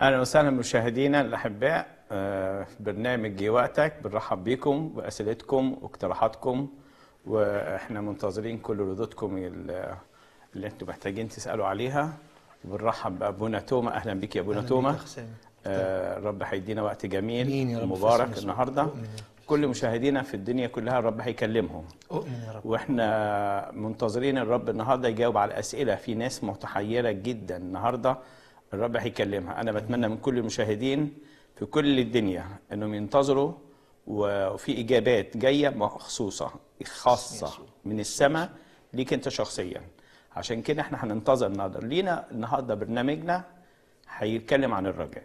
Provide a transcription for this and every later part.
اهلا وسهلا مشاهدينا الاحباء آه، في برنامج جي وقتك بنرحب بكم باسئلتكم واقتراحاتكم واحنا منتظرين كل ردودكم ال- اللي انتم محتاجين تسالوا عليها وبنرحب بابونا توما اهلا بك يا ابونا أهلاً توما بك يا حسام. آه، الرب هيدينا وقت جميل آمين يا رب في ومبارك اسم يسوع. النهارده أؤمن يا رب. كل مشاهدينا في الدنيا كلها الرب هيكلمهم أؤمن يا رب واحنا منتظرين الرب النهارده يجاوب على الاسئله في ناس متحيره جدا النهارده الرب هيكلمها انا بتمنى من كل المشاهدين في كل الدنيا انهم ينتظروا وفي اجابات جايه مخصوصه خاصه من السماء ليك انت شخصيا عشان كده احنا هننتظر النهارده لينا النهارده برنامجنا هيتكلم عن الرجاء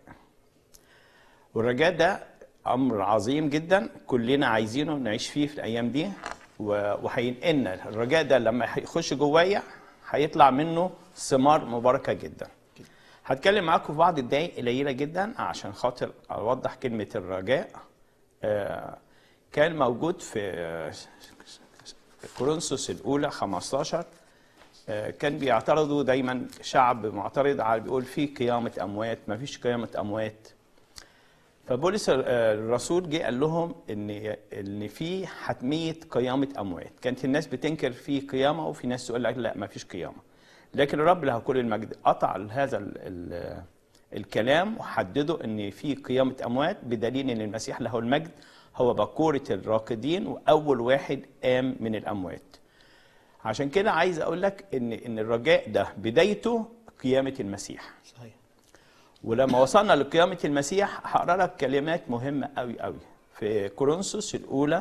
والرجاء ده امر عظيم جدا كلنا عايزينه نعيش فيه في الايام دي و- وهينقلنا الرجاء ده لما هيخش جوايا هيطلع منه ثمار مباركه جدا هتكلم معاكم في بعض الدقايق قليله جدا عشان خاطر اوضح كلمه الرجاء آه، كان موجود في آه، كورنثوس الاولى 15 آه، كان بيعترضوا دايما شعب معترض على بيقول في قيامه اموات ما فيش قيامه اموات فبولس ال- آه، الرسول جه قال لهم ان ان في حتميه قيامه اموات كانت الناس بتنكر في قيامه وفي ناس تقول لك لا ما فيش قيامه لكن الرب له كل المجد قطع هذا ال ال الكلام وحدده ان في قيامه اموات بدليل ان المسيح له المجد هو بكوره الراقدين واول واحد قام من الاموات عشان كده عايز اقول لك ان ان الرجاء ده بدايته قيامه المسيح صحيح ولما وصلنا لقيامة المسيح هقرا لك كلمات مهمة قوي قوي في كورنثوس الأولى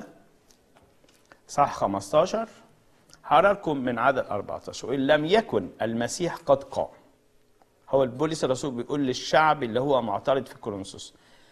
صح 15 هقرا لكم من عدد 14 وإن لم يكن المسيح قد قام هو البولس الرسول بيقول للشعب اللي هو معترض في كورنثوس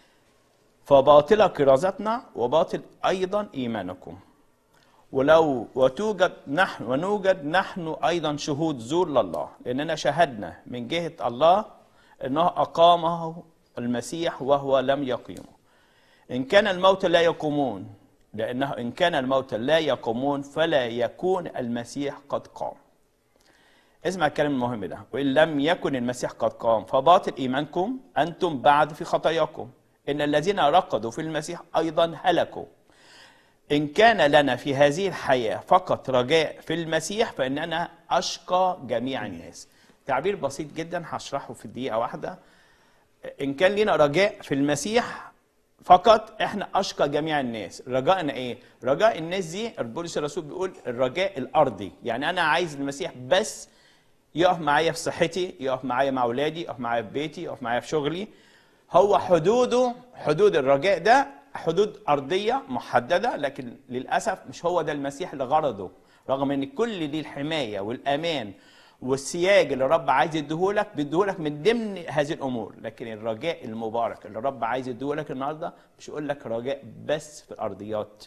فباطلة كرازتنا وباطل أيضا إيمانكم ولو وتوجد نحن ونوجد نحن ايضا شهود زور لله لاننا شهدنا من جهه الله انه اقامه المسيح وهو لم يقيمه ان كان الموت لا يقومون لانه ان كان الموت لا يقومون فلا يكون المسيح قد قام اسمع الكلام المهم ده وان لم يكن المسيح قد قام فباطل ايمانكم انتم بعد في خطاياكم ان الذين رقدوا في المسيح ايضا هلكوا إن كان لنا في هذه الحياة فقط رجاء في المسيح فإننا أشقى جميع الناس تعبير بسيط جدا هشرحه في دقيقة واحدة إن كان لنا رجاء في المسيح فقط احنا اشقى جميع الناس رجائنا ايه رجاء الناس دي البولس الرسول بيقول الرجاء الارضي يعني انا عايز المسيح بس يقف معايا في صحتي يقف معايا مع اولادي يقف معايا في بيتي يقف معايا في شغلي هو حدوده حدود الرجاء ده حدود ارضيه محدده لكن للاسف مش هو ده المسيح لغرضه رغم ان كل دي الحمايه والامان والسياج اللي الرب عايز يديهولك بيديهولك من ضمن هذه الامور لكن الرجاء المبارك اللي الرب عايز يديهولك النهارده مش يقول لك رجاء بس في الارضيات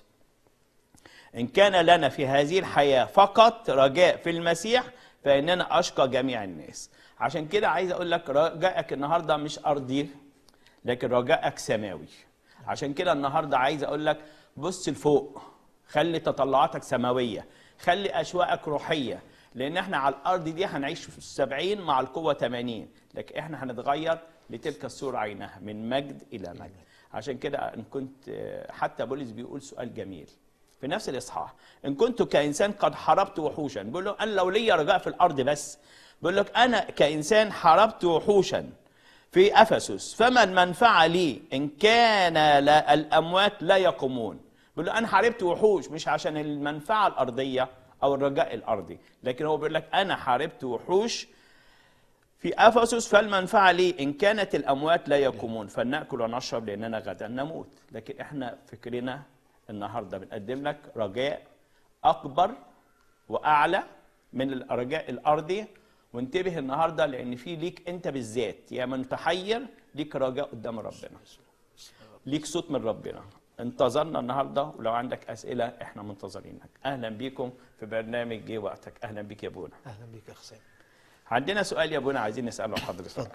إن كان لنا في هذه الحياة فقط رجاء في المسيح فإننا أشقى جميع الناس عشان كده عايز أقول لك رجائك النهاردة مش أرضي لكن رجائك سماوي عشان كده النهاردة عايز أقول لك بص لفوق خلي تطلعاتك سماوية خلي أشواقك روحية لأن احنا على الأرض دي هنعيش في السبعين مع القوة 80 لكن احنا هنتغير لتلك الصورة عينها من مجد إلى مجد عشان كده إن كنت حتى بولس بيقول سؤال جميل في نفس الاصحاح ان كنت كانسان قد حاربت وحوشا بيقول له انا لو ليا رجاء في الارض بس بيقول لك انا كانسان حاربت وحوشا في افسس فما المنفعه لي ان كان لا الاموات لا يقومون بيقول له انا حاربت وحوش مش عشان المنفعه الارضيه او الرجاء الارضي لكن هو بيقول لك انا حاربت وحوش في افسس فالمنفعه لي ان كانت الاموات لا يقومون فلناكل ونشرب لاننا غدا نموت لكن احنا فكرنا النهارده بنقدم لك رجاء اكبر واعلى من الرجاء الارضي وانتبه النهارده لان في ليك انت بالذات يا متحير ليك رجاء قدام ربنا ليك صوت من ربنا انتظرنا النهارده ولو عندك اسئله احنا منتظرينك اهلا بيكم في برنامج جه وقتك اهلا بيك يا ابونا اهلا بك يا حسام عندنا سؤال يا ابونا عايزين نساله لحضرتك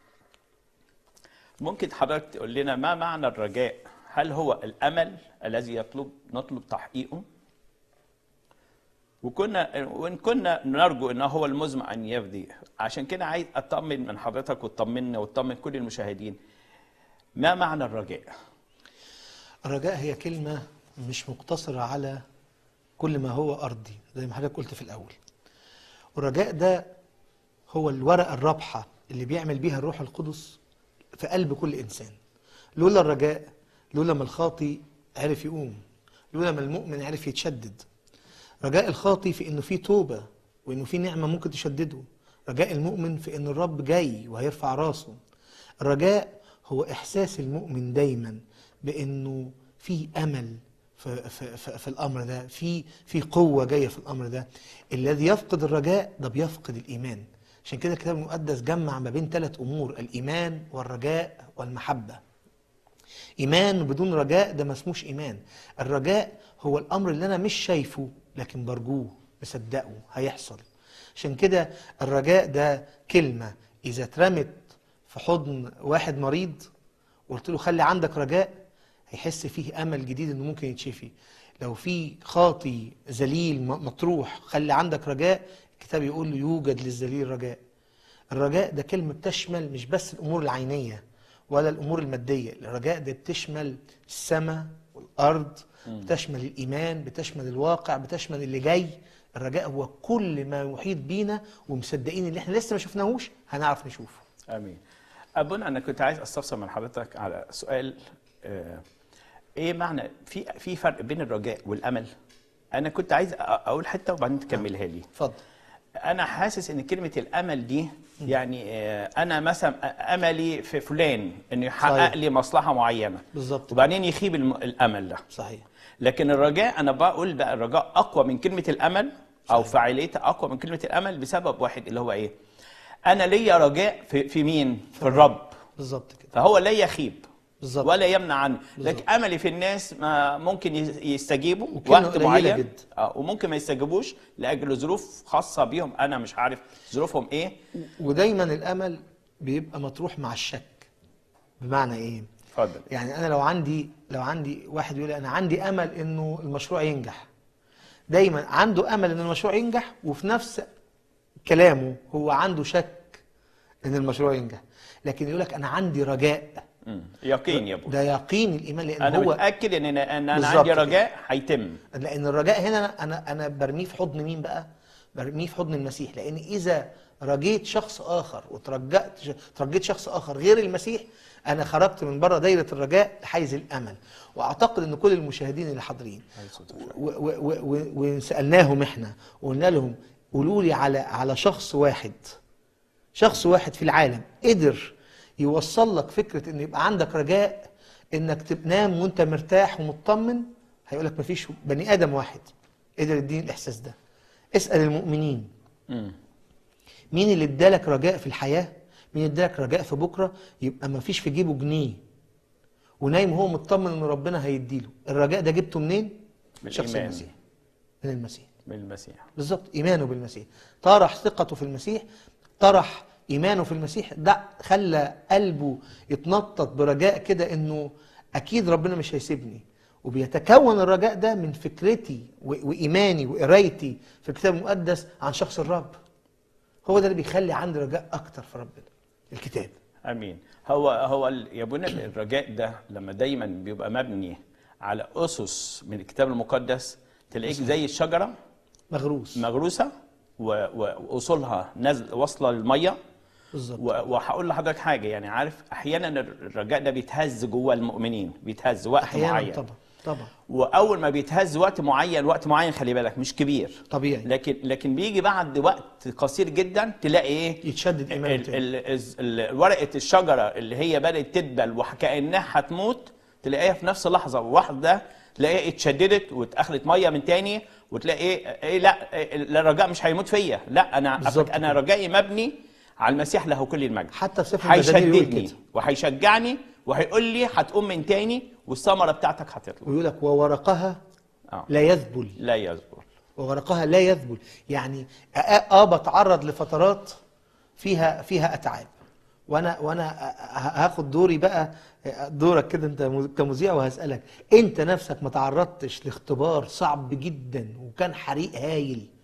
ممكن حضرتك تقول لنا ما معنى الرجاء هل هو الامل الذي يطلب نطلب تحقيقه وكنا وان كنا نرجو انه هو المزمع ان يفدي عشان كده عايز اطمن من حضرتك وتطمنا وتطمن كل المشاهدين ما معنى الرجاء الرجاء هي كلمة مش مقتصرة على كل ما هو أرضي زي ما حضرتك قلت في الأول والرجاء ده هو الورقة الرابحة اللي بيعمل بيها الروح القدس في قلب كل إنسان لولا الرجاء لولا ما الخاطي عرف يقوم لولا ما المؤمن عرف يتشدد رجاء الخاطي في إنه في توبة وإنه في نعمة ممكن تشدده رجاء المؤمن في إن الرب جاي وهيرفع راسه الرجاء هو إحساس المؤمن دايما بإنه في أمل في, في, في, في الأمر ده في في قوة جاية في الأمر ده الذي يفقد الرجاء ده بيفقد الإيمان عشان كده الكتاب المقدس جمع ما بين ثلاث أمور الإيمان والرجاء والمحبة إيمان بدون رجاء ده ما اسموش إيمان الرجاء هو الأمر اللي أنا مش شايفه لكن برجوه مصدقه هيحصل عشان كده الرجاء ده كلمة إذا اترمت في حضن واحد مريض وقلت له خلي عندك رجاء هيحس فيه امل جديد انه ممكن يتشفي لو في خاطي ذليل م- مطروح خلي عندك رجاء الكتاب يقول له يوجد للذليل رجاء الرجاء ده كلمه بتشمل مش بس الامور العينيه ولا الامور الماديه الرجاء ده بتشمل السماء والارض بتشمل الايمان بتشمل الواقع بتشمل اللي جاي الرجاء هو كل ما يحيط بينا ومصدقين اللي احنا لسه ما شفناهوش هنعرف نشوفه امين ابونا انا كنت عايز استفسر من حضرتك على سؤال آه، ايه معنى في في فرق بين الرجاء والامل انا كنت عايز أ- اقول حته وبعدين تكملها لي اتفضل انا حاسس ان كلمه الامل دي يعني آه، انا مثلا املي في فلان انه يحقق صحيح. لي مصلحه معينه بالظبط وبعدين يخيب الم- الامل ده صحيح لكن الرجاء انا بقول بقى الرجاء اقوى من كلمه الامل او فاعليتها اقوى من كلمه الامل بسبب واحد اللي هو ايه انا ليا رجاء في, في مين في الرب بالظبط كده فهو لا يخيب بالظبط ولا يمنع عنه بالظبط. لكن املي في الناس ما ممكن يس- يستجيبوا وكلمة وقت قليلة معين جدا. اه وممكن ما يستجيبوش لاجل ظروف خاصه بيهم انا مش عارف ظروفهم ايه ودايما الامل بيبقى مطروح مع الشك بمعنى ايه اتفضل يعني انا لو عندي لو عندي واحد يقول لي انا عندي امل انه المشروع ينجح دايما عنده امل ان المشروع ينجح وفي نفس كلامه هو عنده شك ان المشروع ينجح لكن يقول لك انا عندي رجاء مم. يقين يا ابو ده يقين الايمان لان انا هو متاكد ان انا ان انا بالظبط عندي كده. رجاء هيتم لان الرجاء هنا أنا- انا انا برميه في حضن مين بقى برميه في حضن المسيح لان اذا رجيت شخص اخر وترجأت ترجيت شخص اخر غير المسيح انا خرجت من بره دايره الرجاء لحيز الامل واعتقد ان كل المشاهدين اللي حاضرين و- و- و- و- وسالناهم احنا وقلنا لهم قولوا لي على على شخص واحد شخص واحد في العالم قدر يوصل لك فكره ان يبقى عندك رجاء انك تنام وانت مرتاح ومطمن هيقول لك مفيش بني ادم واحد قدر يديني الاحساس ده اسال المؤمنين مم. مين اللي ادالك رجاء في الحياه مين ادالك رجاء في بكره يبقى مفيش في جيبه جنيه ونايم هو مطمن ان ربنا هيديله الرجاء ده جبته منين شخص بالإيمان. المسيح من المسيح بالمسيح بالظبط ايمانه بالمسيح طرح ثقته في المسيح طرح ايمانه في المسيح ده خلى قلبه يتنطط برجاء كده انه اكيد ربنا مش هيسيبني وبيتكون الرجاء ده من فكرتي و- وايماني وقرايتي في الكتاب المقدس عن شخص الرب هو ده اللي بيخلي عندي رجاء اكتر في ربنا الكتاب امين هو هو ال- يا ابونا الرجاء ده لما دايما بيبقى مبني على اسس من الكتاب المقدس تلاقيك زي الشجره مغروس مغروسه و- و- واصولها نازل واصله للميه بالظبط و- وهقول لحضرتك حاجه يعني عارف احيانا الرجاء ده بيتهز جوه المؤمنين بيتهز وقت احيانا معين طبعا طبعا واول ما بيتهز وقت معين وقت معين خلي بالك مش كبير طبيعي لكن لكن بيجي بعد وقت قصير جدا تلاقي ايه يتشدد ايمانه ال- تاني. ال- ال- ورقه الشجره اللي هي بدات تدبل وكانها هتموت تلاقيها في نفس اللحظه واحده تلاقيها اتشددت واتاخدت ميه من تاني وتلاقي ايه, إيه لا إيه لا، الرجاء مش هيموت فيا لا انا بالظبط انا كده. رجائي مبني على المسيح له كل المجد حتى في سفر المزامير يقول هيشددني كده وهيشجعني وهيقول لي هتقوم من تاني والثمره بتاعتك هتطلع ويقول لك وورقها اه لا يذبل لا يصبر وورقها لا يذبل يعني اه آه بتعرض لفترات فيها فيها اتعاب وانا وانا ه- هاخد دوري بقى دورك كده انت م- كمذيع وهسالك انت نفسك ما تعرضتش لاختبار صعب جدا وكان حريق هايل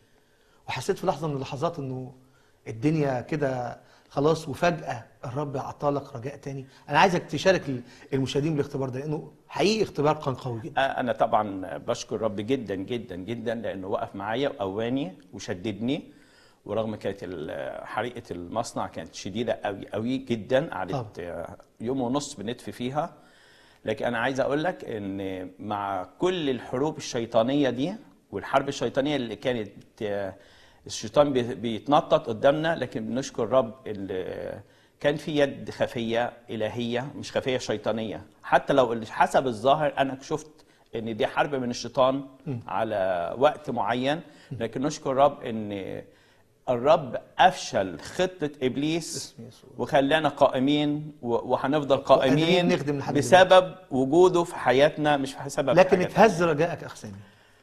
وحسيت في لحظه من اللحظات انه الدنيا كده خلاص وفجاه الرب اعطالك رجاء تاني انا عايزك تشارك المشاهدين بالاختبار ده لانه حقيقي اختبار كان قوي جدا انا طبعا بشكر الرب جدا جدا جدا لانه وقف معايا وقواني وشددني ورغم كانت ال- حريقه المصنع كانت شديده قوي قوي جدا قعدت آه، يوم ونص بنطفي فيها لكن انا عايز اقول لك ان مع كل الحروب الشيطانيه دي والحرب الشيطانيه اللي كانت آه، الشيطان بي- بيتنطط قدامنا لكن بنشكر الرب اللي كان في يد خفيه الهيه مش خفيه شيطانيه حتى لو اللي حسب الظاهر انا شفت ان دي حرب من الشيطان على وقت معين لكن نشكر الرب ان الرب افشل خطه ابليس اسم يسوع. وخلانا قائمين و- وهنفضل وقادرين قائمين نخدم لحد بسبب وجوده في حياتنا مش بسبب لكن حاجة اتهز رجائك اخ سامي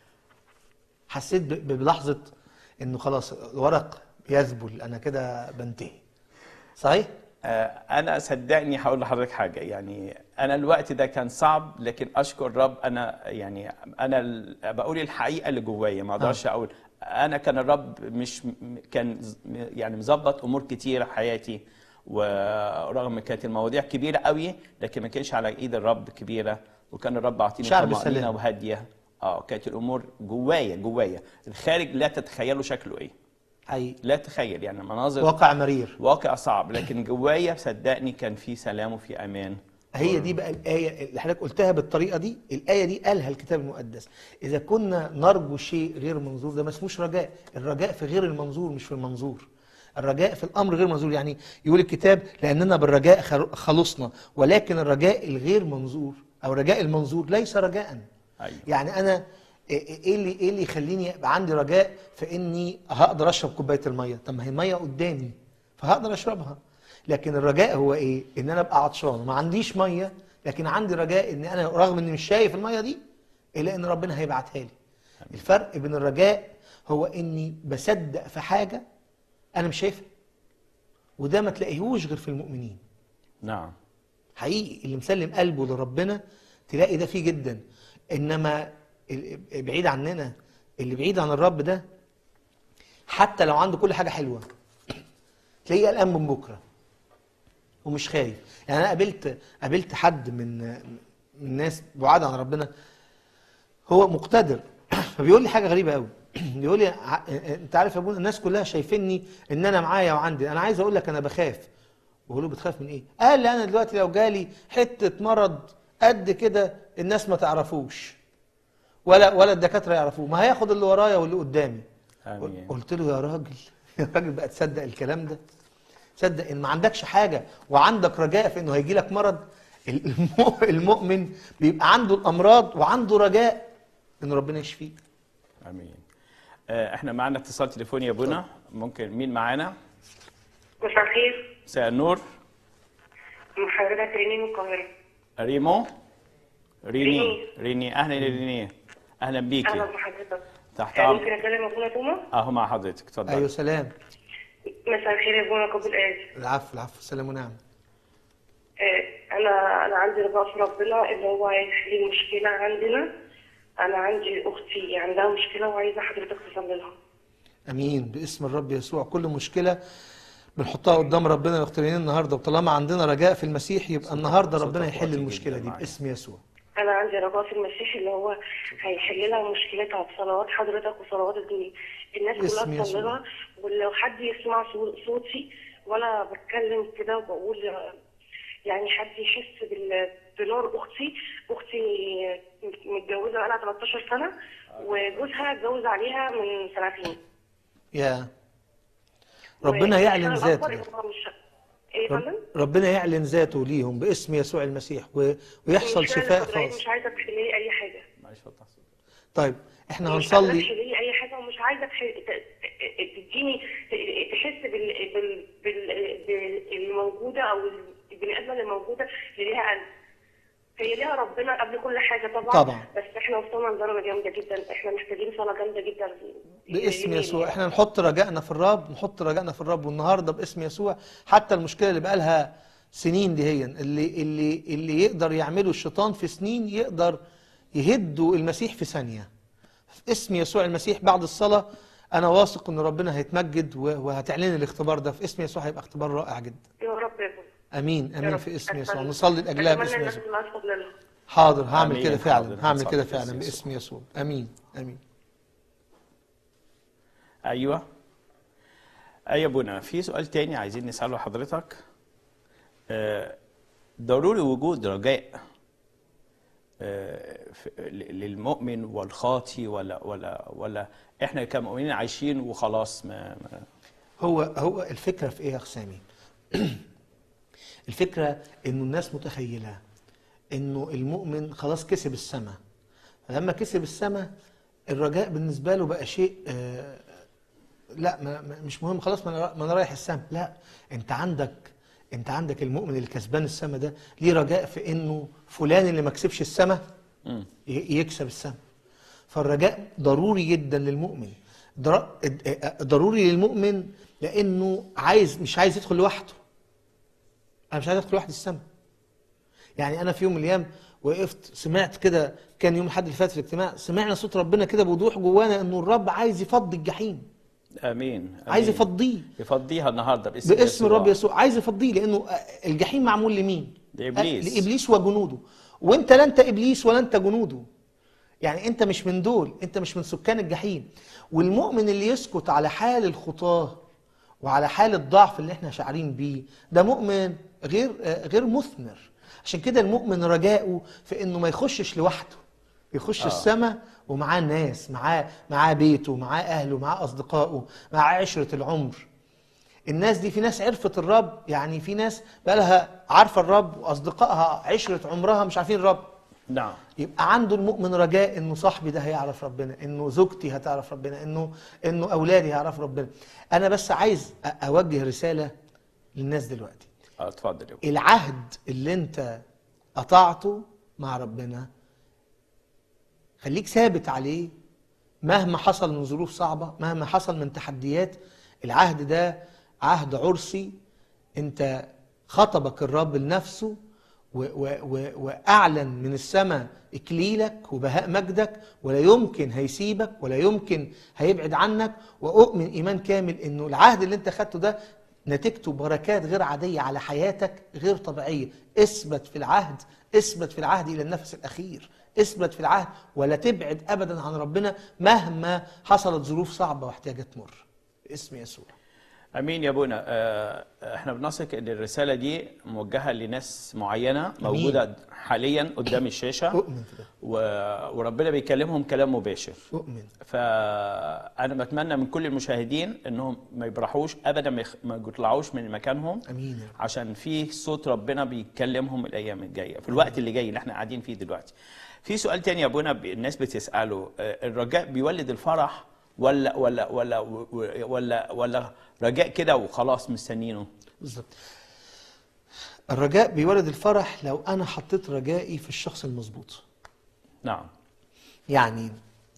حسيت ب- بلحظه انه خلاص الورق يذبل انا كده بنتهي صحيح آه، انا صدقني هقول لحضرتك حاجه يعني انا الوقت ده كان صعب لكن اشكر الرب انا يعني انا ال- بقول الحقيقه اللي جوايا ما اقدرش اقول انا كان الرب مش م- كان ز- يعني مظبط امور كتيره في حياتي ورغم كانت المواضيع كبيره قوي لكن ما كانش على ايد الرب كبيره وكان الرب عاطيني شعر طمانينه بالسلام. وهاديه اه كانت الامور جوايا جوايا الخارج لا تتخيلوا شكله ايه حقيقي لا تخيل يعني مناظر واقع مرير واقع صعب لكن جوايا صدقني كان في سلام وفي امان هي دي بقى الآية اللي حضرتك قلتها بالطريقة دي الآية دي قالها الكتاب المقدس إذا كنا نرجو شيء غير منظور ده ما اسموش رجاء الرجاء في غير المنظور مش في المنظور الرجاء في الأمر غير منظور يعني يقول الكتاب لأننا بالرجاء خر- خلصنا ولكن الرجاء الغير منظور أو رجاء المنظور ليس رجاء أيوة. يعني أنا إيه إيه اللي إيه اللي يخليني يبقى عندي رجاء في إني هقدر أشرب كوباية المية طب ما هي المية قدامي فهقدر أشربها لكن الرجاء هو ايه ان انا ابقى عطشان وما عنديش ميه لكن عندي رجاء ان انا رغم اني مش شايف الميه دي الا ان ربنا هيبعتها لي الفرق بين الرجاء هو اني بصدق في حاجه انا مش شايفها وده ما تلاقيهوش غير في المؤمنين نعم حقيقي اللي مسلم قلبه لربنا تلاقي ده فيه جدا انما ال- بعيد عننا اللي بعيد عن الرب ده حتى لو عنده كل حاجه حلوه تلاقيه قلقان من بكره ومش خايف يعني انا قابلت قابلت حد من من الناس بعاد عن ربنا هو مقتدر فبيقول لي حاجه غريبه قوي بيقول لي ع- انت عارف يا ابونا الناس كلها شايفيني ان انا معايا وعندي انا عايز اقول لك انا بخاف بقول له بتخاف من ايه قال لي انا دلوقتي لو جالي حته مرض قد كده الناس ما تعرفوش ولا ولا الدكاتره يعرفوه ما هياخد اللي ورايا واللي قدامي آمين. قلت له يا راجل يا راجل بقى تصدق الكلام ده تصدق ان ما عندكش حاجه وعندك رجاء في انه هيجي لك مرض الم- المؤمن بيبقى عنده الامراض وعنده رجاء ان ربنا يشفيه امين آه، احنا معانا اتصال تليفوني يا ابونا ممكن مين معانا مساء الخير مساء النور من حضرتك ريني من القاهرة ريمو ريني ريني. ريني اهلا يا ريني اهلا أهلا بيكي بحضرتك تحت آه، امر ممكن أكلم أبونا توما؟ اهو مع حضرتك اتفضل ايوه سلام مساء الخير يا أبونا قبل آسف العفو العفو سلام ونعم آه، أنا أنا عندي رجاء في ربنا اللي هو هيحل مشكلة عندنا أنا عندي أختي عندها مشكلة وعايزة حضرتك تصلي لها امين باسم الرب يسوع كل مشكله بنحطها قدام ربنا يختارين النهارده وطالما عندنا رجاء في المسيح يبقى النهارده ربنا صوتك يحل واطي المشكله جداً دي معايا. باسم يسوع أنا عندي رجاء في المسيح اللي هو هيحل لها مشكلتها بصلوات حضرتك وصلوات الدنيا الناس اسم كلها يسوع. تصلي لها ولو حد يسمع صو- صوتي وأنا بتكلم كده وبقول يعني حد يحس بال- بنار أختي أختي متجوزة بقالها 13 سنة وجوزها اتجوز عليها من سنتين يا ربنا يعلن ذاته ذاته مش ايه يا رب فندم؟ ربنا يعلن ذاته ليهم باسم يسوع المسيح و- ويحصل المشكلة شفاء إن حضرتك خاص مش عايزة تحلي أي حاجة معلش فتح صوتك. طيب احنا مش عايزة هنصلي تحلي أي حاجة ومش عايزة تح- ت- ت- تديني ت- تحس بال بال بال بالموجودة أو البني آدمة اللي موجودة اللي ليها قلب هي ليها ربنا قبل كل حاجة طبعا طبعا. بس احنا وصلنا لدرجة جامدة جدا احنا محتاجين صلاة جامدة جدا باسم اليومين يسوع يعني. احنا نحط رجائنا في الرب نحط رجائنا في الرب والنهارده باسم يسوع حتى المشكله اللي بقالها سنين دي هي اللي اللي اللي يقدر يعمله الشيطان في سنين يقدر يهدوا المسيح في ثانيه في اسم يسوع المسيح بعد الصلاه انا واثق ان ربنا هيتمجد و- وهتعلن الاختبار ده في اسم يسوع هيبقى اختبار رائع جدا يا رب يا ابونا امين يا امين رب. في اسم أتمنى. يسوع نصلي لاجلها أتمنى باسم الناس يسوع اللي هتفضل لها حاضر هعمل آمين. كده حاضر. فعلا هعمل هنصلي كده باسم فعلا يسوع. باسم يسوع امين امين ايوه ايوه ابونا في سؤال تاني عايزين نساله حضرتك آه، ضروري وجود رجاء آه، في- ل- للمؤمن والخاطي ولا ولا ولا احنا كمؤمنين عايشين وخلاص ما, ما هو هو الفكره في ايه يا سامي الفكره انه الناس متخيله انه المؤمن خلاص كسب السماء فلما كسب السماء الرجاء بالنسبه له بقى شيء آه، لا ما ما- مش مهم خلاص ما انا ما انا رايح السماء لا انت عندك انت عندك المؤمن اللي كسبان السماء ده ليه رجاء في انه فلان اللي ما كسبش السماء مم. ي- يكسب السماء فالرجاء ضروري جدا للمؤمن در- ضروري للمؤمن لانه عايز مش عايز يدخل لوحده انا مش عايز ادخل لوحدي السماء يعني انا في يوم من الايام وقفت سمعت كده كان يوم الاحد اللي فات في الاجتماع سمعنا صوت ربنا كده بوضوح جوانا انه الرب عايز يفضي الجحيم امين عايز آمين. يفضيه يفضيها النهارده باسم باسم يسوع. الرب يسوع عايز يفضيه لانه الجحيم معمول لمين؟ لإبليس. لابليس وجنوده وانت لا انت ابليس ولا انت جنوده يعني انت مش من دول انت مش من سكان الجحيم والمؤمن اللي يسكت على حال الخطاه وعلى حال الضعف اللي احنا شاعرين بيه ده مؤمن غير آه، غير مثمر عشان كده المؤمن رجاؤه في انه ما يخشش لوحده يخش آه. السماء ومعاه الناس معاه معاه بيته معاه اهله معاه اصدقائه معاه عشره العمر الناس دي في ناس عرفت الرب يعني في ناس بقالها عارفه الرب واصدقائها عشره عمرها مش عارفين الرب نعم يبقى عنده المؤمن رجاء انه صاحبي ده هيعرف ربنا انه زوجتي هتعرف ربنا انه انه اولادي هيعرفوا ربنا انا بس عايز أ- اوجه رساله للناس دلوقتي آه، اتفضل يا العهد اللي انت قطعته مع ربنا خليك ثابت عليه مهما حصل من ظروف صعبة مهما حصل من تحديات العهد ده عهد عرسي انت خطبك الرب لنفسه و و و وأعلن من السماء إكليلك وبهاء مجدك ولا يمكن هيسيبك ولا يمكن هيبعد عنك وأؤمن إيمان كامل إنه العهد اللي أنت خدته ده نتيجته بركات غير عادية على حياتك غير طبيعية اثبت في العهد اثبت في العهد إلى النفس الأخير اثبت في العهد ولا تبعد أبدا عن ربنا مهما حصلت ظروف صعبة واحتياجات تمر باسم يسوع امين يا ابونا آه، احنا بنثق ان الرساله دي موجهه لناس معينه موجوده حاليا قدام الشاشه أؤمن في ده و... وربنا بيكلمهم كلام مباشر أؤمن فانا بتمنى من كل المشاهدين انهم ما يبرحوش ابدا ما, يخ... ما يطلعوش من مكانهم أمين يا رب. عشان في صوت ربنا بيكلمهم الايام الجايه في الوقت اللي جاي اللي احنا قاعدين فيه دلوقتي في سؤال تاني يا ابونا ب- الناس بتساله آه، الرجاء بيولد الفرح ولا ولا ولا ولا ولا رجاء كده وخلاص مستنينه بالظبط الرجاء بيولد الفرح لو انا حطيت رجائي في الشخص المظبوط نعم يعني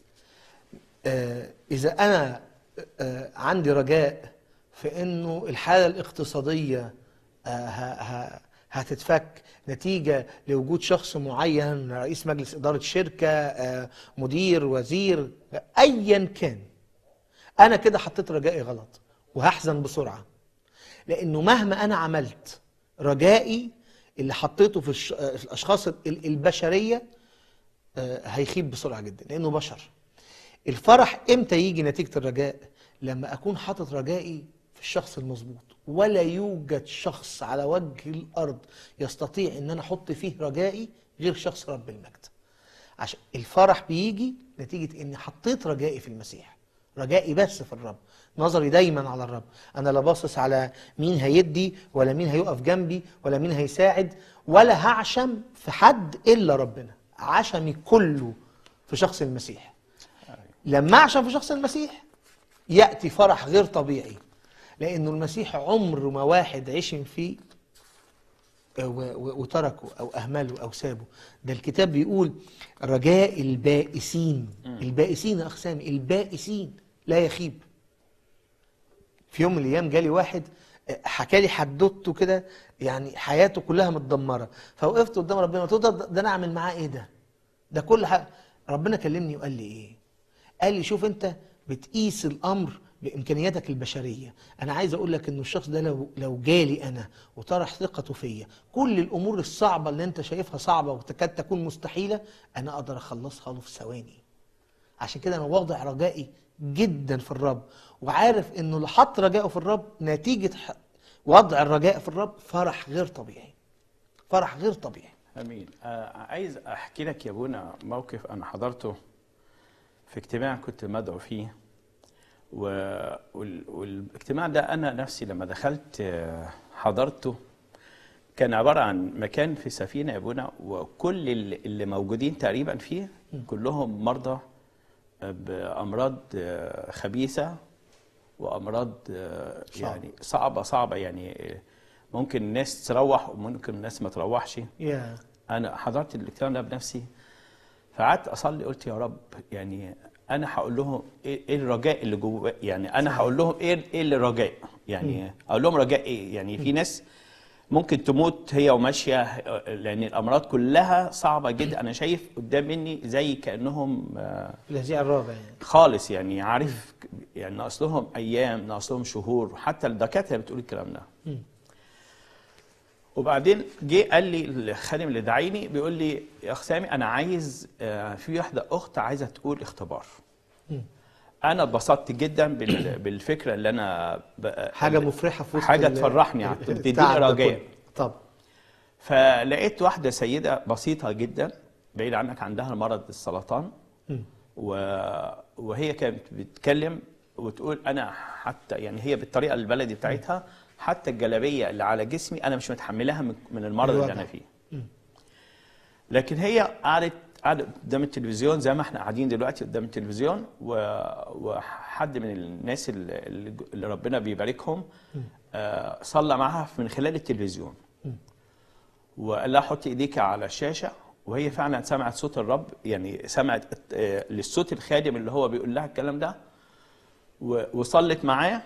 آه اذا انا آه عندي رجاء في انه الحاله الاقتصاديه آه ه- ه- هتتفك نتيجه لوجود شخص معين رئيس مجلس اداره شركه آه مدير وزير ايا كان انا كده حطيت رجائي غلط وهحزن بسرعه لانه مهما انا عملت رجائي اللي حطيته في, الش... في الاشخاص ال- البشريه آه، هيخيب بسرعه جدا لانه بشر الفرح امتى يجي نتيجه الرجاء لما اكون حاطط رجائي في الشخص المظبوط ولا يوجد شخص على وجه الارض يستطيع ان انا احط فيه رجائي غير شخص رب المجد عشان الفرح بيجي نتيجه اني حطيت رجائي في المسيح رجائي بس في الرب نظري دايما على الرب انا لا باصص على مين هيدي ولا مين هيقف جنبي ولا مين هيساعد ولا هعشم في حد الا ربنا عشمي كله في شخص المسيح لما اعشم في شخص المسيح ياتي فرح غير طبيعي لانه المسيح عمر ما واحد عشم فيه و- و- وتركه او اهمله او سابه ده الكتاب بيقول رجاء البائسين البائسين يا اخ سامي البائسين لا يخيب في يوم من الايام جالي واحد آه، حكى لي حدوته كده يعني حياته كلها متدمره فوقفت قدام ربنا قلت له ده, ده انا اعمل معاه ايه ده ده كل حاجه ربنا كلمني وقال لي ايه قال لي شوف انت بتقيس الامر بامكانياتك البشريه انا عايز اقول لك ان الشخص ده لو لو جالي انا وطرح ثقته فيا كل الامور الصعبه اللي انت شايفها صعبه وتكاد تكون مستحيله انا اقدر اخلصها له في ثواني عشان كده انا واضع رجائي جدا في الرب وعارف انه اللي حط رجائه في الرب نتيجه ح- وضع الرجاء في الرب فرح غير طبيعي فرح غير طبيعي امين آه عايز احكي لك يا ابونا موقف انا حضرته في اجتماع كنت مدعو فيه و... وال... والاجتماع ده انا نفسي لما دخلت آه، حضرته كان عباره عن مكان في سفينه يا ابونا وكل اللي اللي موجودين تقريبا فيه كلهم مرضى آه، بامراض آه، خبيثه وامراض آه، صعبة. يعني صعبه صعبه يعني آه، ممكن الناس تروح وممكن الناس ما تروحش يا انا حضرت الاجتماع ده بنفسي فقعدت اصلي قلت يا رب يعني انا هقول لهم ايه إيه الرجاء اللي جوه يعني انا هقول لهم ايه ايه اللي رجاء يعني اقول لهم رجاء ايه يعني في ناس ممكن تموت هي وماشيه لان الامراض كلها صعبه جدا انا شايف قدام مني زي كانهم آه، الهزيع الرابع يعني خالص يعني عارف يعني ناقص لهم ايام ناقص لهم شهور حتى الدكاتره بتقول الكلام ده مم. وبعدين جه قال لي الخادم اللي دعيني بيقول لي يا اخ سامي انا عايز آه، في واحده اخت عايزه تقول اختبار مم. انا اتبسطت جدا بال- بالفكره اللي انا ب- حاجه مفرحه في وسط حاجه ال- تفرحني يعني التعب بتديني ده رجاء كله. طب فلقيت واحده سيده بسيطه جدا بعيد عنك عندها مرض السرطان مم. و... وهي كانت بتتكلم وتقول انا حتى يعني هي بالطريقه البلدي بتاعتها حتى الجلابيه اللي على جسمي انا مش متحملها من, من المرض اللي الوجع. انا فيه مم. لكن هي قعدت قعدت قدام التلفزيون زي ما احنا قاعدين دلوقتي قدام التلفزيون و... وحد من الناس اللي, اللي ربنا بيباركهم آه صلى معاها من خلال التلفزيون وقال لها حطي ايديك على الشاشه وهي فعلا سمعت صوت الرب يعني سمعت آه، للصوت الخادم اللي هو بيقول لها الكلام ده و- وصلت معاه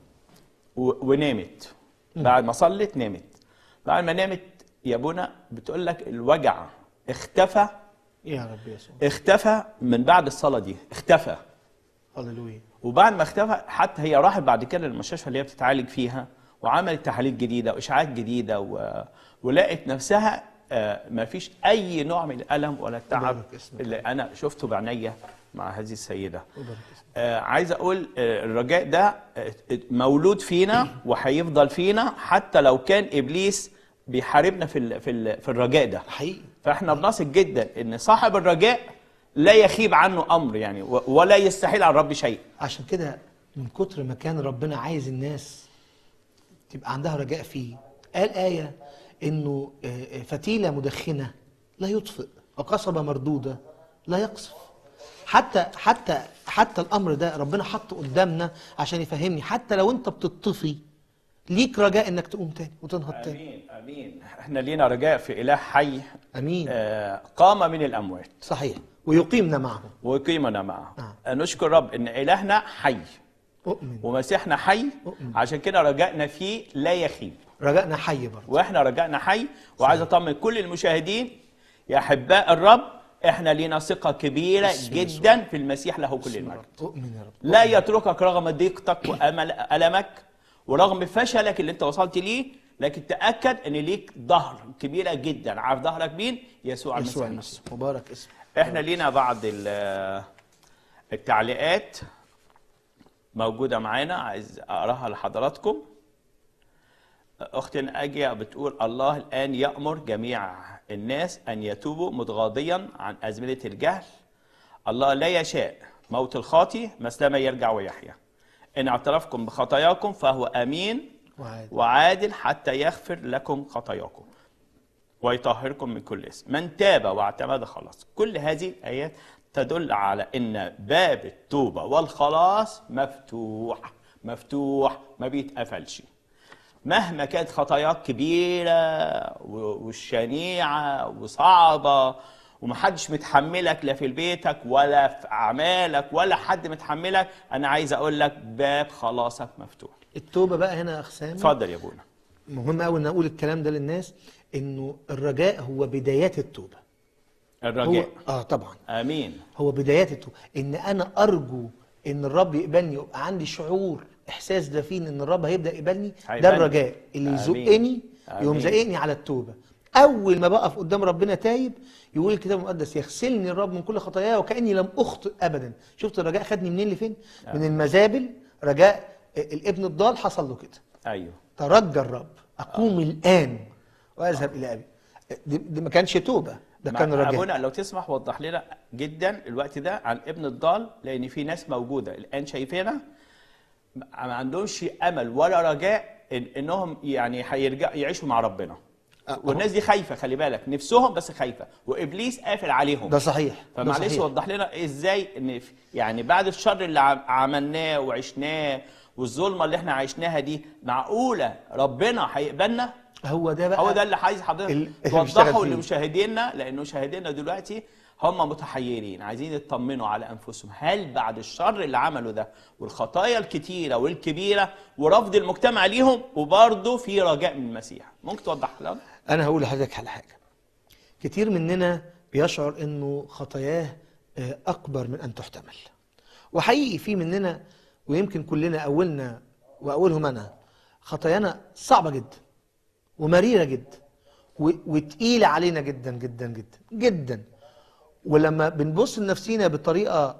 و- ونامت بعد ما صلت نامت بعد ما نامت يا بونا بتقول لك الوجع اختفى يا رب يسوع اختفى من بعد الصلاه دي اختفى هللويا وبعد ما اختفى حتى هي راحت بعد كده للمستشفى اللي هي بتتعالج فيها وعملت تحاليل جديده واشعاعات جديده و... ولقت نفسها ما فيش اي نوع من الالم ولا التعب يبارك اسمك. اللي انا شفته بعينيا مع هذه السيده وبارك اسمك. آه عايز اقول آه الرجاء ده آه مولود فينا وهيفضل فينا حتى لو كان ابليس بيحاربنا في ال... في ال... في الرجاء ده حقيقي فاحنا بنثق جدا ان صاحب الرجاء لا يخيب عنه امر يعني و- ولا يستحيل عن رب شيء عشان كده من كتر ما كان ربنا عايز الناس تبقى عندها رجاء فيه قال آية إنه آه، آه، فتيلة مدخنة لا يطفئ وقصبة مردودة لا يقصف حتى حتى حتى الأمر ده ربنا حطه قدامنا عشان يفهمني حتى لو أنت بتطفي ليك رجاء إنك تقوم تاني وتنهض تاني امين امين احنا لينا رجاء في اله حي أمين آه قام من الاموات صحيح ويقيمنا معه ويقيمنا معه نعم. نشكر رب ان الهنا حي أؤمن ومسيحنا حي أؤمن. عشان كده رجائنا فيه لا يخيب رجائنا حي برضه واحنا رجائنا حي وعايز اطمن كل المشاهدين يا احباء الرب احنا لينا ثقه كبيره باسم جدا في المسيح له كل المجد أؤمن يا رب لا يتركك رغم ضيقتك وامل المك ورغم فشلك اللي انت وصلت ليه لكن تاكد ان ليك ظهر كبيره جدا عارف ظهرك مين يسوع المسيح يسوع نفسه المسيح مبارك اسمه احنا لينا بعض ال- التعليقات موجودة معانا عايز اقراها لحضراتكم اختنا اجيا بتقول الله الان يأمر جميع الناس ان يتوبوا متغاضيا عن ازمنة الجهل الله لا يشاء موت الخاطي مسلما يرجع ويحيا ان اعترفكم بخطاياكم فهو امين وعاد وعادل حتى يغفر لكم خطاياكم ويطهركم من كل اسم من تاب واعتمد خلاص كل هذه الآيات تدل على أن باب التوبة والخلاص مفتوح مفتوح ما بيتقفلش مهما كانت خطاياك كبيرة و- والشنيعة وصعبة ومحدش متحملك لا في بيتك ولا في أعمالك ولا حد متحملك أنا عايز أقول لك باب خلاصك مفتوح التوبة بقى هنا يا أخ سامي اتفضل يا ابونا مهم قوي ان اقول الكلام ده للناس انه الرجاء هو بدايات التوبه هو الرجاء اه طبعا امين هو بدايات التوبه ان انا ارجو ان الرب يقبلني يبقى عندي شعور احساس دفين ان الرب هيبدا يقبلني ده هيقبلني. الرجاء اللي آمين. يزقني يقوم آمين. زقني على التوبه اول ما بقف قدام ربنا تايب يقول الكتاب المقدس يغسلني الرب من كل خطاياي وكاني لم اخطئ ابدا شفت الرجاء خدني منين لفين من المزابل رجاء الابن الضال حصل له كده ايوه ترجى الرب اقوم الان واذهب الى ابي دي, دي ما كانش توبه ده مع- كان رجاء ابونا لو تسمح وضح لنا جدا الوقت ده عن ابن الضال لان في ناس موجوده الان شايفينها ما عندهمش امل ولا رجاء إن انهم يعني هيرجع يعيشوا مع ربنا أه، والناس دي خايفه خلي بالك نفسهم بس خايفه وابليس قافل عليهم ده صحيح ده فمعلش صحيح. وضح لنا ازاي ان في- يعني بعد الشر اللي عم- عملناه وعشناه والظلمه اللي احنا عشناها دي معقوله ربنا هيقبلنا هو ده بقى هو ده اللي عايز حضرتك ال- اللي بيشتغل توضحه فيه. لمشاهدينا لان مشاهدينا دلوقتي هم متحيرين عايزين يطمنوا على انفسهم هل بعد الشر اللي عملوا ده والخطايا الكتيره والكبيره ورفض المجتمع ليهم وبرضه في رجاء من المسيح ممكن توضح لنا انا هقول لحضرتك على حاجه كتير مننا بيشعر انه خطاياه آه، اكبر من ان تحتمل وحقيقي في مننا ويمكن كلنا اولنا واولهم انا خطايانا صعبه جدا ومريره جدا و- وتقيله علينا جدا جدا جدا جدا ولما بنبص لنفسينا بطريقه آآ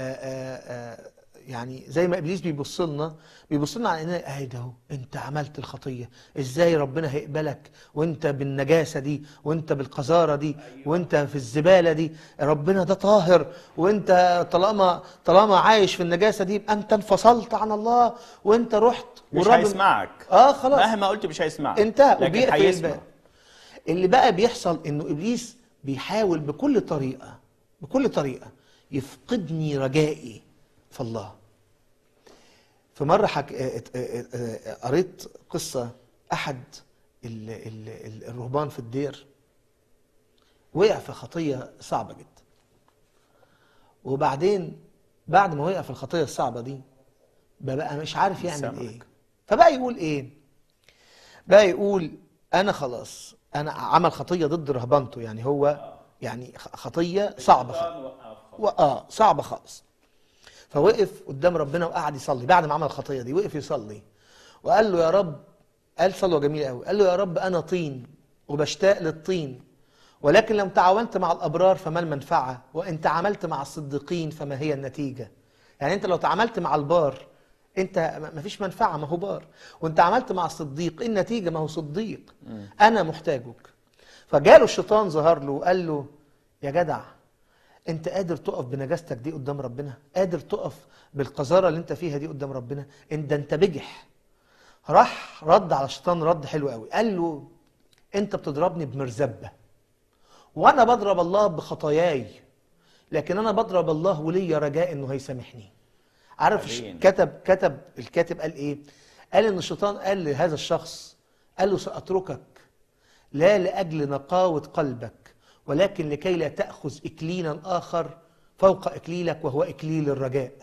آآ آآ يعني زي ما ابليس بيبص لنا بيبص لنا على اننا اهي ده اهو انت عملت الخطيه ازاي ربنا هيقبلك وانت بالنجاسه دي وانت بالقذاره دي وانت في الزباله دي ربنا ده طاهر وانت طالما طالما عايش في النجاسه دي يبقى انت انفصلت عن الله وانت رحت مش والرب- هيسمعك اه خلاص مهما قلت مش هيسمعك انتهى لكن وبيقفل هيسمع الباب اللي بقى بيحصل انه ابليس بيحاول بكل طريقه بكل طريقه يفقدني رجائي في الله في مره حك... اه- اه- اه- قريت قصه احد ال... ال... ال- الرهبان في الدير وقع في خطيه صعبه جدا وبعدين بعد ما وقع في الخطيه الصعبه دي بقى مش عارف يعمل سامعك. ايه فبقى يقول ايه بقى يقول انا خلاص انا عمل خطيه ضد رهبنته يعني هو يعني خ- خطيه صعبه خالص و- اه صعبه خالص فوقف قدام ربنا وقعد يصلي بعد ما عمل الخطيه دي وقف يصلي وقال له يا رب قال صلوه جميله قوي قال له يا رب انا طين وبشتاق للطين ولكن لو تعاونت مع الابرار فما المنفعه وان تعاملت مع الصديقين فما هي النتيجه يعني انت لو تعاملت مع البار انت ما فيش منفعه ما هو بار وانت عملت مع الصديق ايه النتيجه ما هو صديق انا محتاجك فجاله الشيطان ظهر له وقال له يا جدع انت قادر تقف بنجاستك دي قدام ربنا قادر تقف بالقذاره اللي انت فيها دي قدام ربنا انت ده انت بجح راح رد على الشيطان رد حلو قوي قال له انت بتضربني بمرزبه وانا بضرب الله بخطاياي لكن انا بضرب الله وليا رجاء انه هيسامحني عارف الش- آمين. كتب كتب الكاتب قال ايه قال ان الشيطان قال لهذا الشخص قال له ساتركك لا لاجل نقاوه قلبك ولكن لكي لا تاخذ اكليلا اخر فوق اكليلك وهو اكليل الرجاء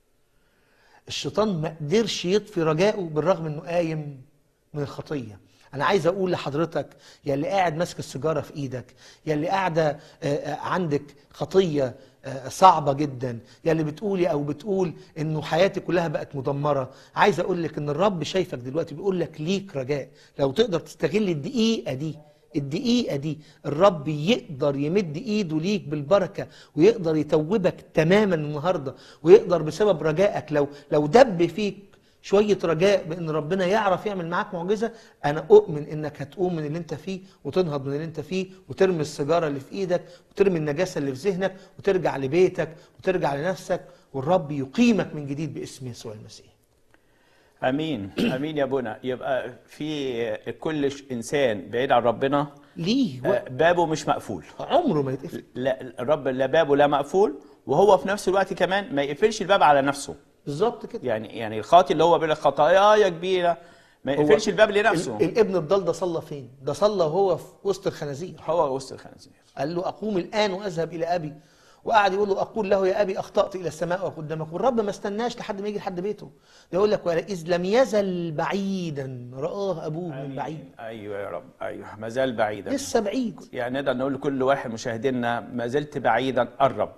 الشيطان ما قدرش يطفي رجائه بالرغم انه قايم من الخطيه انا عايز اقول لحضرتك يا اللي قاعد ماسك السيجاره في ايدك يا اللي قاعده آه، آه، عندك خطيه آه، صعبه جدا يا اللي بتقولي او بتقول انه حياتي كلها بقت مدمره عايز اقول لك ان الرب شايفك دلوقتي بيقول لك ليك رجاء لو تقدر تستغل الدقيقه دي الدقيقة دي الرب يقدر يمد ايده ليك بالبركة ويقدر يتوبك تماما النهاردة ويقدر بسبب رجائك لو لو دب فيك شوية رجاء بان ربنا يعرف يعمل معاك معجزة انا اؤمن انك هتقوم من اللي انت فيه وتنهض من اللي انت فيه وترمي السيجارة اللي في ايدك وترمي النجاسة اللي في ذهنك وترجع لبيتك وترجع لنفسك والرب يقيمك من جديد باسم يسوع المسيح امين امين يا ابونا يبقى في كل ش- انسان بعيد عن ربنا ليه آه، وقت بابه مش مقفول عمره ما يتقفل لا الرب لا بابه لا مقفول وهو في نفس الوقت كمان ما يقفلش الباب على نفسه بالظبط كده يعني يعني الخاطي اللي هو بلا خطايا كبيره ما هو يقفلش الباب لنفسه ال- الابن الضال ده صلى فين؟ ده صلى وهو في وسط الخنازير هو وسط الخنازير قال له اقوم الان واذهب الى ابي وقعد يقول له اقول له يا ابي اخطات الى السماء وقدامك والرب ما استناش لحد ما يجي لحد بيته ده يقول لك اذ لم يزل بعيدا رآه ابوه من بعيد ايوه يا رب ايوه ما زال بعيدا لسه بعيد يعني نقدر نقول لكل واحد مشاهدينا ما زلت بعيدا قرب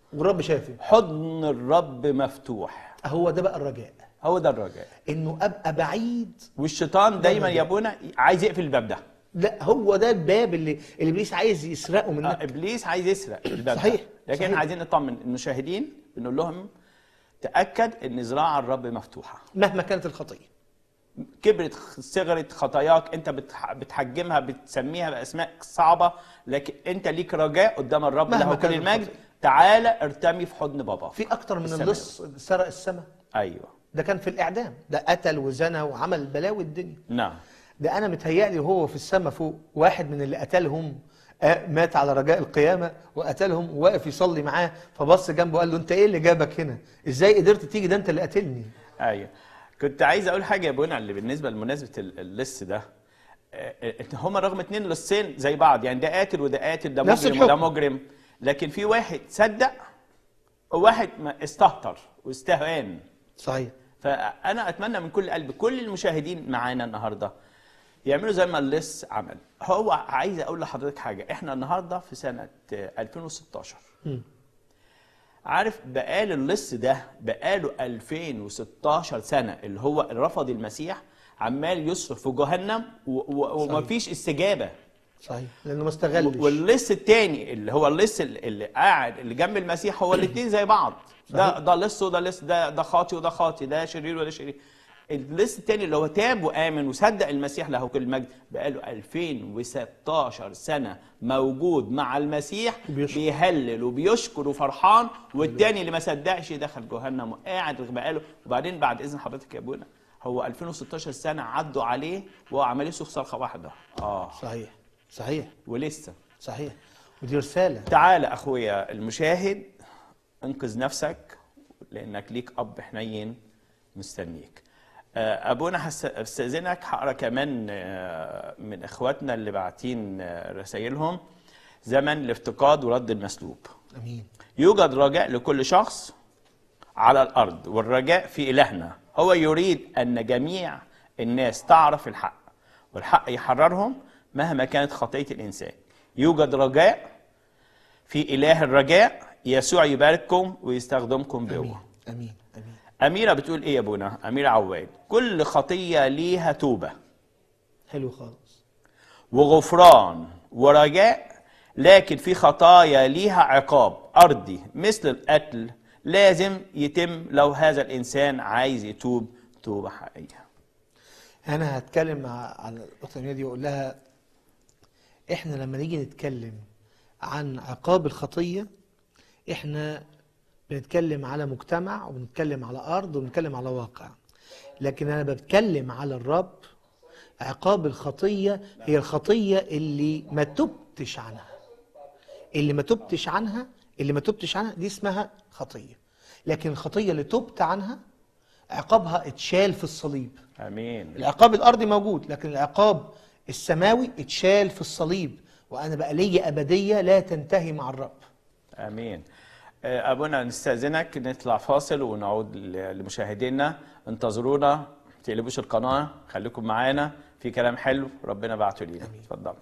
والرب شافي حضن الرب مفتوح هو ده بقى الرجاء هو ده الرجاء انه ابقى بعيد والشيطان دايما الرجاء. يا ابونا عايز يقفل الباب ده لا هو ده الباب اللي اللي ابليس عايز يسرقه آه، منك ابليس عايز يسرق الباب ده. صحيح، لكن صحيح. عايزين نطمن المشاهدين بنقول لهم تاكد ان ذراع الرب مفتوحه مهما كانت الخطيه كبرت صغرت خطاياك انت بتح- بتحجمها بتسميها باسماء صعبه لكن انت ليك رجاء قدام الرب مهما له كل كانت المجد الخطية. تعالى ارتمي في حضن بابا في اكتر من السماء. اللص سرق السماء ايوه ده كان في الاعدام ده قتل وزنى وعمل بلاوي الدنيا نعم ده انا متهيألي وهو في السماء فوق واحد من اللي قتلهم آه، مات على رجاء القيامه وقتلهم وواقف يصلي معاه فبص جنبه قال له انت ايه اللي جابك هنا ازاي قدرت تيجي ده انت اللي قاتلني ايوه كنت عايز اقول حاجه يا بونا اللي بالنسبه لمناسبه ال- اللص ده آه، آه، هما رغم اتنين لصين زي بعض يعني ده قاتل وده قاتل ده نفس مجرم وده الحكم. مجرم لكن في واحد صدق وواحد ما استهتر واستهان صحيح فانا اتمنى من كل قلبي كل المشاهدين معانا النهارده يعملوا زي ما اللص عمل هو عايز اقول لحضرتك حاجه احنا النهارده في سنه آه، 2016 مم. عارف بقال اللص ده بقاله 2016 سنه اللي هو رفض المسيح عمال يصرف في جهنم و- و- ومفيش استجابه صحيح لانه ما استغلش واللص التاني اللي هو اللص اللي اللي قاعد اللي جنب المسيح هو الاثنين زي بعض ده ده لص وده لص ده ده خاطي وده خاطي ده شرير وده شرير اللص التاني اللي هو تاب وامن وصدق المسيح له كل المجد بقاله 2016 سنه موجود مع المسيح وبيشكر. بيهلل وبيشكر وفرحان والتاني اللي ما صدقش دخل جهنم وقاعد بقاله وبعدين بعد اذن حضرتك يا ابونا هو 2016 سنه عدوا عليه وهو عمال يسوق صرخه واحده اه صحيح صحيح ولسه صحيح ودي رساله تعال اخويا المشاهد انقذ نفسك لانك ليك اب حنين مستنيك آه، ابونا هس- هستاذنك هقرا كمان آه، من اخواتنا اللي باعتين آه، رسايلهم زمن الافتقاد ورد المسلوب امين يوجد رجاء لكل شخص على الارض والرجاء في الهنا هو يريد ان جميع الناس تعرف الحق والحق يحررهم مهما كانت خطيه الانسان يوجد رجاء في اله الرجاء يسوع يبارككم ويستخدمكم امين بقوه امين امين اميره بتقول ايه يا ابونا اميره عواد كل خطيه ليها توبه حلو خالص وغفران ورجاء لكن في خطايا ليها عقاب أرضي مثل القتل لازم يتم لو هذا الإنسان عايز يتوب توبة حقيقية انا هتكلم مع على الاخت اميره دي واقول لها احنا لما نيجي نتكلم عن عقاب الخطيه احنا بنتكلم على مجتمع وبنتكلم على ارض وبنتكلم على واقع لكن انا بتكلم على الرب عقاب الخطيه هي الخطيه اللي ما تبتش عنها اللي ما تبتش عنها اللي ما تبتش عنها دي اسمها خطيه لكن الخطيه اللي تبت عنها عقابها اتشال في الصليب آمين العقاب الارضي موجود لكن العقاب السماوي اتشال في الصليب وانا بقى لي ابديه لا تنتهي مع الرب آمين آه، أبونا نستأذنك نطلع فاصل ونعود ل- لمشاهدينا انتظرونا ما تقلبوش القناة خليكم معانا في كلام حلو ربنا بعته لينا آمين. اتفضل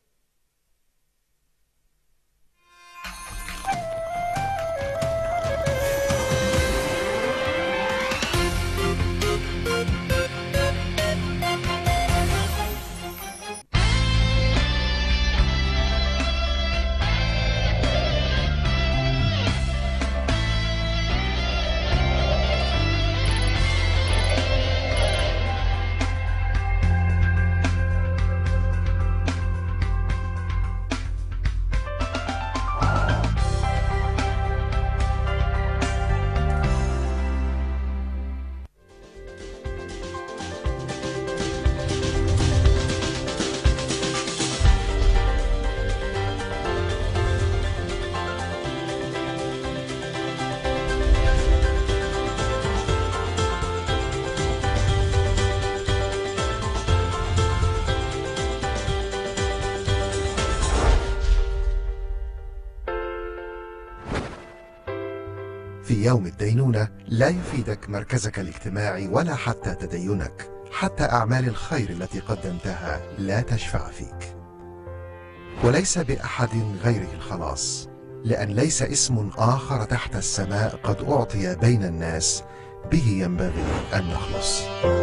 في يوم الدينونة لا يفيدك مركزك الاجتماعي ولا حتى تدينك حتى أعمال الخير التي قدمتها لا تشفع فيك وليس بأحد غيره الخلاص لأن ليس اسم آخر تحت السماء قد أعطي بين الناس به ينبغي أن نخلص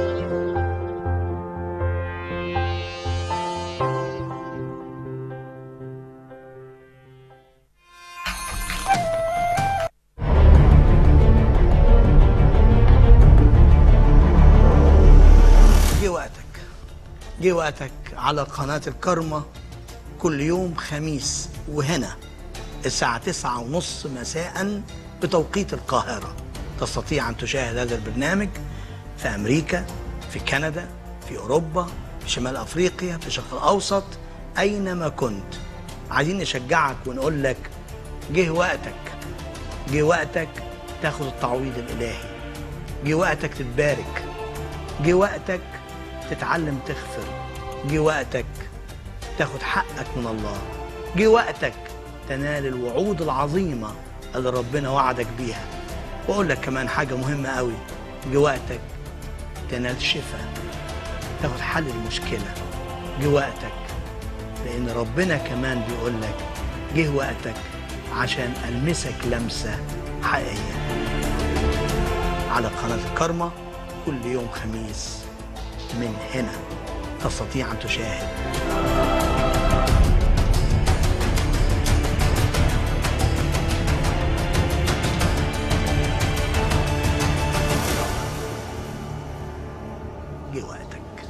جه وقتك جه وقتك على قناة الكرمة كل يوم خميس وهنا الساعة تسعة ونص مساء بتوقيت القاهرة تستطيع أن تشاهد هذا البرنامج في أمريكا في كندا في أوروبا في شمال أفريقيا في الشرق الأوسط أينما كنت عايزين نشجعك ونقول لك جه وقتك جه وقتك تاخد التعويض الإلهي جه وقتك تتبارك جه وقتك تتعلم تغفر جه وقتك تاخد حقك من الله جه وقتك تنال الوعود العظيمة اللي ربنا وعدك بيها واقول لك كمان حاجة مهمة قوي جه وقتك تنال شفاء تاخد حل المشكلة جه وقتك لأن ربنا كمان بيقول لك جه وقتك عشان ألمسك لمسة حقيقية على قناة الكرمة كل يوم خميس من هنا تستطيع أن تشاهد جه وقتك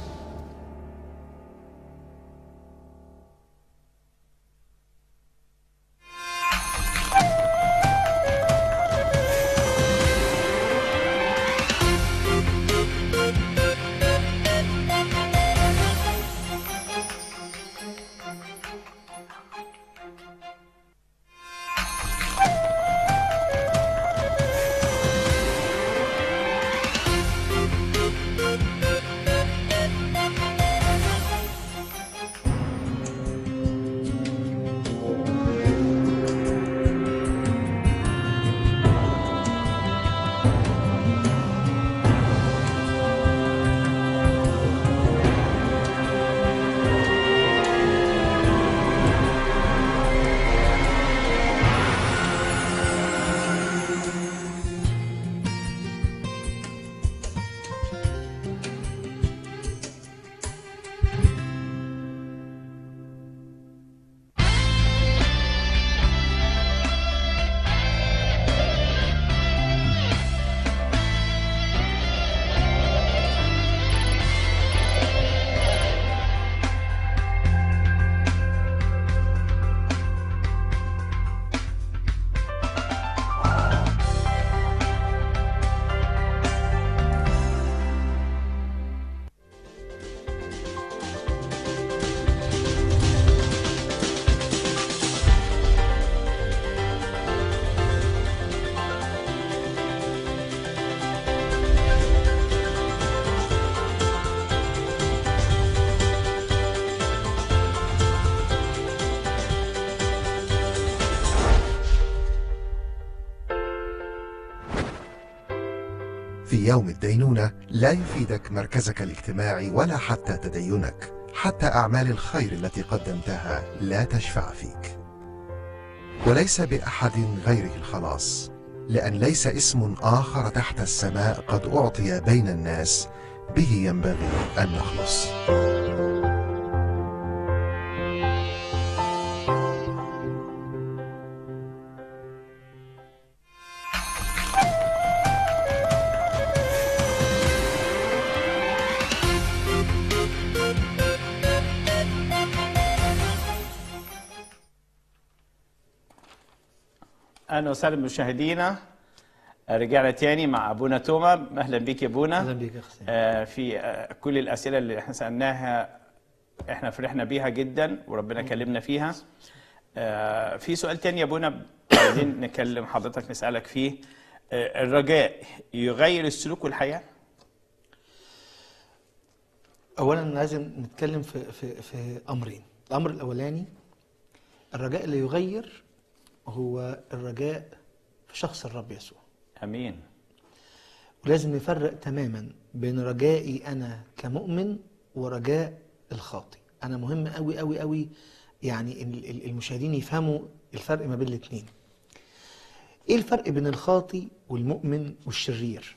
في يوم الدينونة لا يفيدك مركزك الاجتماعي ولا حتى تدينك حتى أعمال الخير التي قدمتها لا تشفع فيك وليس بأحد غيره الخلاص لأن ليس اسم آخر تحت السماء قد أعطي بين الناس به ينبغي أن نخلص اهلا وسهلا بمشاهدينا رجعنا تاني مع ابونا توما اهلا بيك يا ابونا اهلا بيك يا اخ سامي. آه، في آه، كل الاسئله اللي احنا سالناها احنا فرحنا بيها جدا وربنا كلمنا فيها آه، في سؤال تاني يا ابونا عايزين نكلم حضرتك نسالك فيه آه، الرجاء يغير السلوك والحياه اولا لازم نتكلم في في في امرين الامر الاولاني الرجاء اللي يغير هو الرجاء في شخص الرب يسوع امين ولازم نفرق تماما بين رجائي انا كمؤمن ورجاء الخاطي انا مهم قوي قوي قوي يعني ال- ال- المشاهدين يفهموا الفرق ما بين الاثنين ايه الفرق بين الخاطي والمؤمن والشرير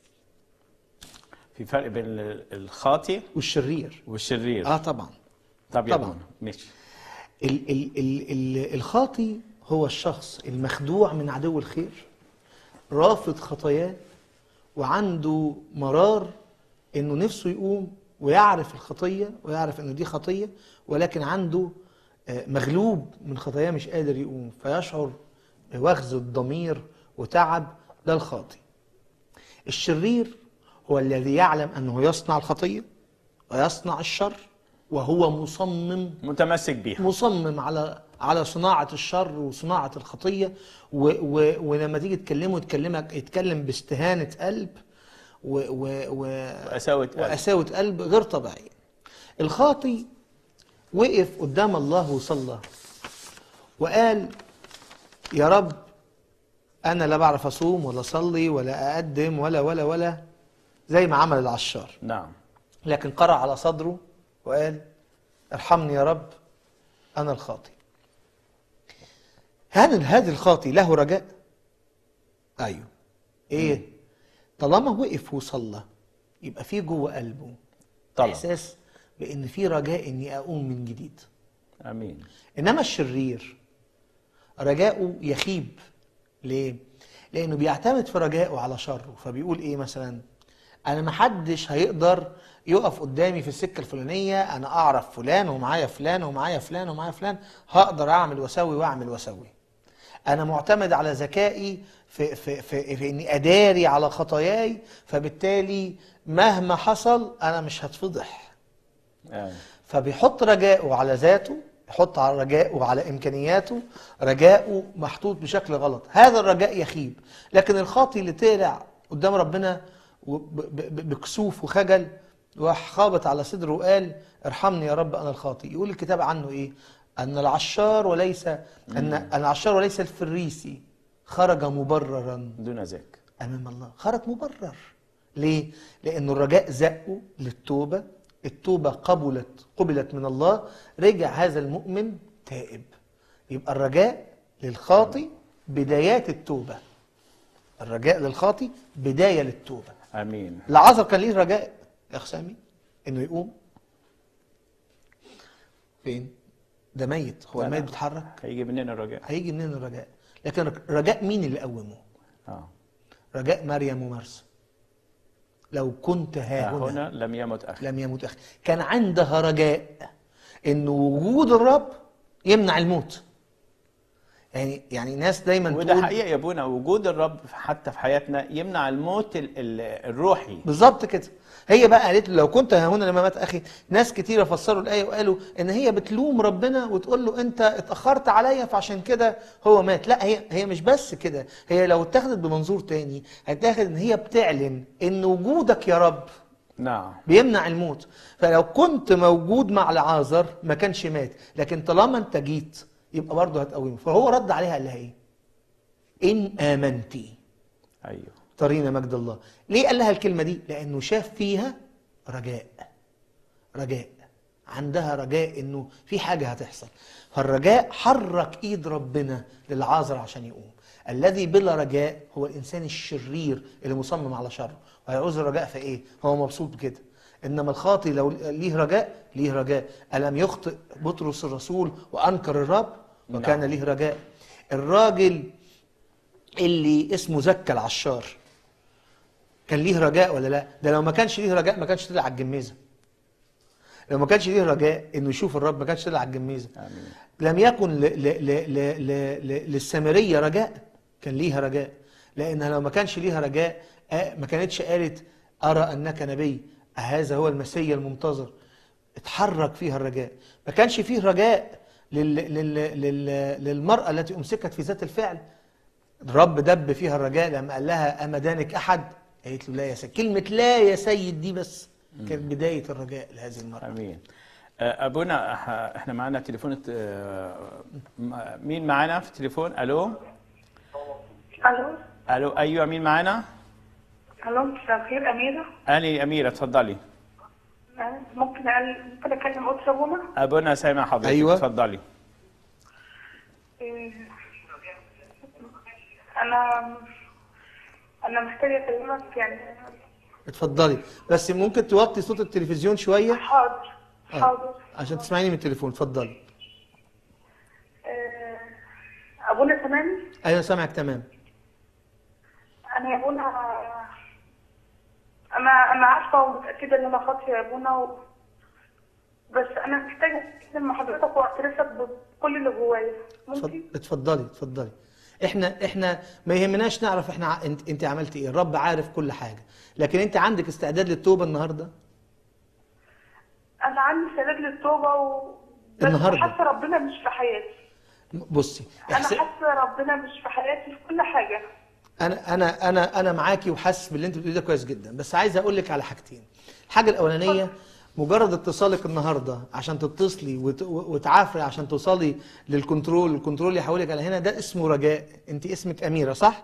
في فرق بين ال- الخاطئ والشرير والشرير اه طبعا طب يا طبعاً. ابونا ماشي ال ال ال ال الخاطي هو الشخص المخدوع من عدو الخير رافض خطاياه وعنده مرار انه نفسه يقوم ويعرف الخطيه ويعرف انه دي خطيه ولكن عنده آه، مغلوب من خطاياه مش قادر يقوم فيشعر بوخز الضمير وتعب ده الخاطي الشرير هو الذي يعلم انه يصنع الخطيه ويصنع الشر وهو مصمم متمسك بيها مصمم على على صناعة الشر وصناعة الخطية و و ولما تيجي تكلمه يتكلمك يتكلم باستهانة قلب و و و وقساوة قلب. وقساوة قلب غير طبيعية. الخاطي وقف قدام الله وصلى وقال يا رب أنا لا بعرف أصوم ولا أصلي ولا أقدم ولا ولا ولا زي ما عمل العشار. نعم لكن قرأ على صدره وقال ارحمني يا رب أنا الخاطي هل هذا الخاطي له رجاء؟ أيوه إيه؟ طالما وقف وصلى يبقى في جوه قلبه طبعا إحساس بأن في رجاء إني أقوم من جديد امين إنما الشرير رجاؤه يخيب ليه؟ لأنه بيعتمد في رجائه على شره فبيقول إيه مثلا أنا محدش هيقدر يقف قدامي في السكة الفلانية أنا أعرف فلان ومعايا فلان ومعايا فلان ومعايا فلان هقدر أعمل وأسوي وأعمل وأسوي أنا معتمد على ذكائي في, في, في, في إني أداري على خطاياي فبالتالي مهما حصل أنا مش هتفضح آه. فبيحط رجاءه على ذاته يحط على رجاءه على امكانياته رجاءه محطوط بشكل غلط هذا الرجاء يخيب لكن الخاطي اللي طلع قدام ربنا وب- ب- ب- بكسوف وخجل وراح خابط على صدره وقال ارحمني يا رب انا الخاطي يقول الكتاب عنه ايه ان العشار وليس ان العشار وليس الفريسي خرج مبررا دون ذاك امام الله خرج مبرر ليه لانه الرجاء زقه للتوبه التوبه قبلت قبلت من الله رجع هذا المؤمن تائب يبقى الرجاء للخاطي بدايات التوبه الرجاء للخاطي بدايه للتوبه امين العذر كان ليه رجاء يا اخ سامي انه يقوم فين ده ميت هو لا، الميت لا. بيتحرك هيجي منين الرجاء هيجي منين الرجاء لكن رجاء مين اللي قومه اه رجاء مريم ومرسى لو كنت ها هنا هنا لم يمت اخي لم يمت أخي كان عندها رجاء أن وجود الرب يمنع الموت يعني يعني ناس دايما وده تقول حقيقه يا ابونا وجود الرب حتى في حياتنا يمنع الموت ال- ال- الروحي بالظبط كده هي بقى قالت له لو كنت ها هنا لما مات اخي ناس كتيره فسروا الايه وقالوا ان هي بتلوم ربنا وتقول له انت اتاخرت عليا فعشان كده هو مات لا هي هي مش بس كده هي لو اتاخدت بمنظور تاني هتاخد ان هي بتعلن ان وجودك يا رب نعم بيمنع الموت فلو كنت موجود مع العازر ما كانش مات لكن طالما انت جيت يبقى برضه هتقومه فهو رد عليها قال لها ايه ان امنتي ايوه ترينا مجد الله ليه قال لها الكلمه دي لانه شاف فيها رجاء رجاء عندها رجاء انه في حاجه هتحصل فالرجاء حرك ايد ربنا للعازر عشان يقوم الذي بلا رجاء هو الانسان الشرير اللي مصمم على شره وهيعوز الرجاء في ايه هو مبسوط بكده انما الخاطي لو ليه رجاء ليه رجاء الم يخطئ بطرس الرسول وانكر الرب وكان نعم. ليه رجاء الراجل اللي اسمه زكى العشار كان ليه رجاء ولا لا ده لو ما كانش ليه رجاء ما كانش طلع على الجميزه لو ما كانش ليه رجاء انه يشوف الرب ما كانش طلع على الجميزه امين لم يكن ل ل ل ل ل ل للسامريه رجاء كان ليها رجاء لانها لو ما كانش ليها رجاء آه، ما كانتش قالت ارى انك نبي هذا هو المسيا المنتظر اتحرك فيها الرجاء ما كانش فيه رجاء لل لل لل للمراه التي امسكت في ذات الفعل الرب دب فيها الرجاء لما قال لها أما دانك أحد قالت له لا يا سيد كلمة لا يا سيد دي بس كانت بداية الرجاء لهذه المرأة امين آه، ابونا إح- احنا معانا تليفون آه، م- مين معانا في التليفون الو الو الو ايوه مين معانا الو مساء الخير اميره اني اميره اتفضلي أه، ممكن أقل... ممكن اكلم قدس ابونا ابونا سامع حضرتك أيوة. اتفضلي إيه، انا انا محتاجه اكلمك يعني اتفضلي بس ممكن توطي صوت التلفزيون شويه حاضر آه، حاضر عشان تسمعيني من التليفون اتفضلي آه، ابونا سامعني ايوه سامعك تمام انا يا ابونا انا انا عارفه ومتاكده ان انا خاطئه يا ابونا و... بس انا محتاجه اتكلم مع حضرتك واعترفك بكل اللي جوايا اتفض- ممكن اتفضلي اتفضلي احنا احنا ما يهمناش نعرف احنا ع- انت انت عملت ايه الرب عارف كل حاجه لكن انت عندك استعداد للتوبه النهارده انا عندي استعداد للتوبه و بس النهاردة. حاسه ربنا مش في حياتي بصي انا إحس... حاسه ربنا مش في حياتي في كل حاجه انا انا انا انا معاكي وحاسس باللي انت بتقوليه ده كويس جدا بس عايز اقول لك على حاجتين الحاجه الاولانيه مجرد اتصالك النهارده عشان تتصلي وت... وتعافري عشان توصلي للكنترول الكنترول يحولك على هنا ده اسمه رجاء انت اسمك اميره صح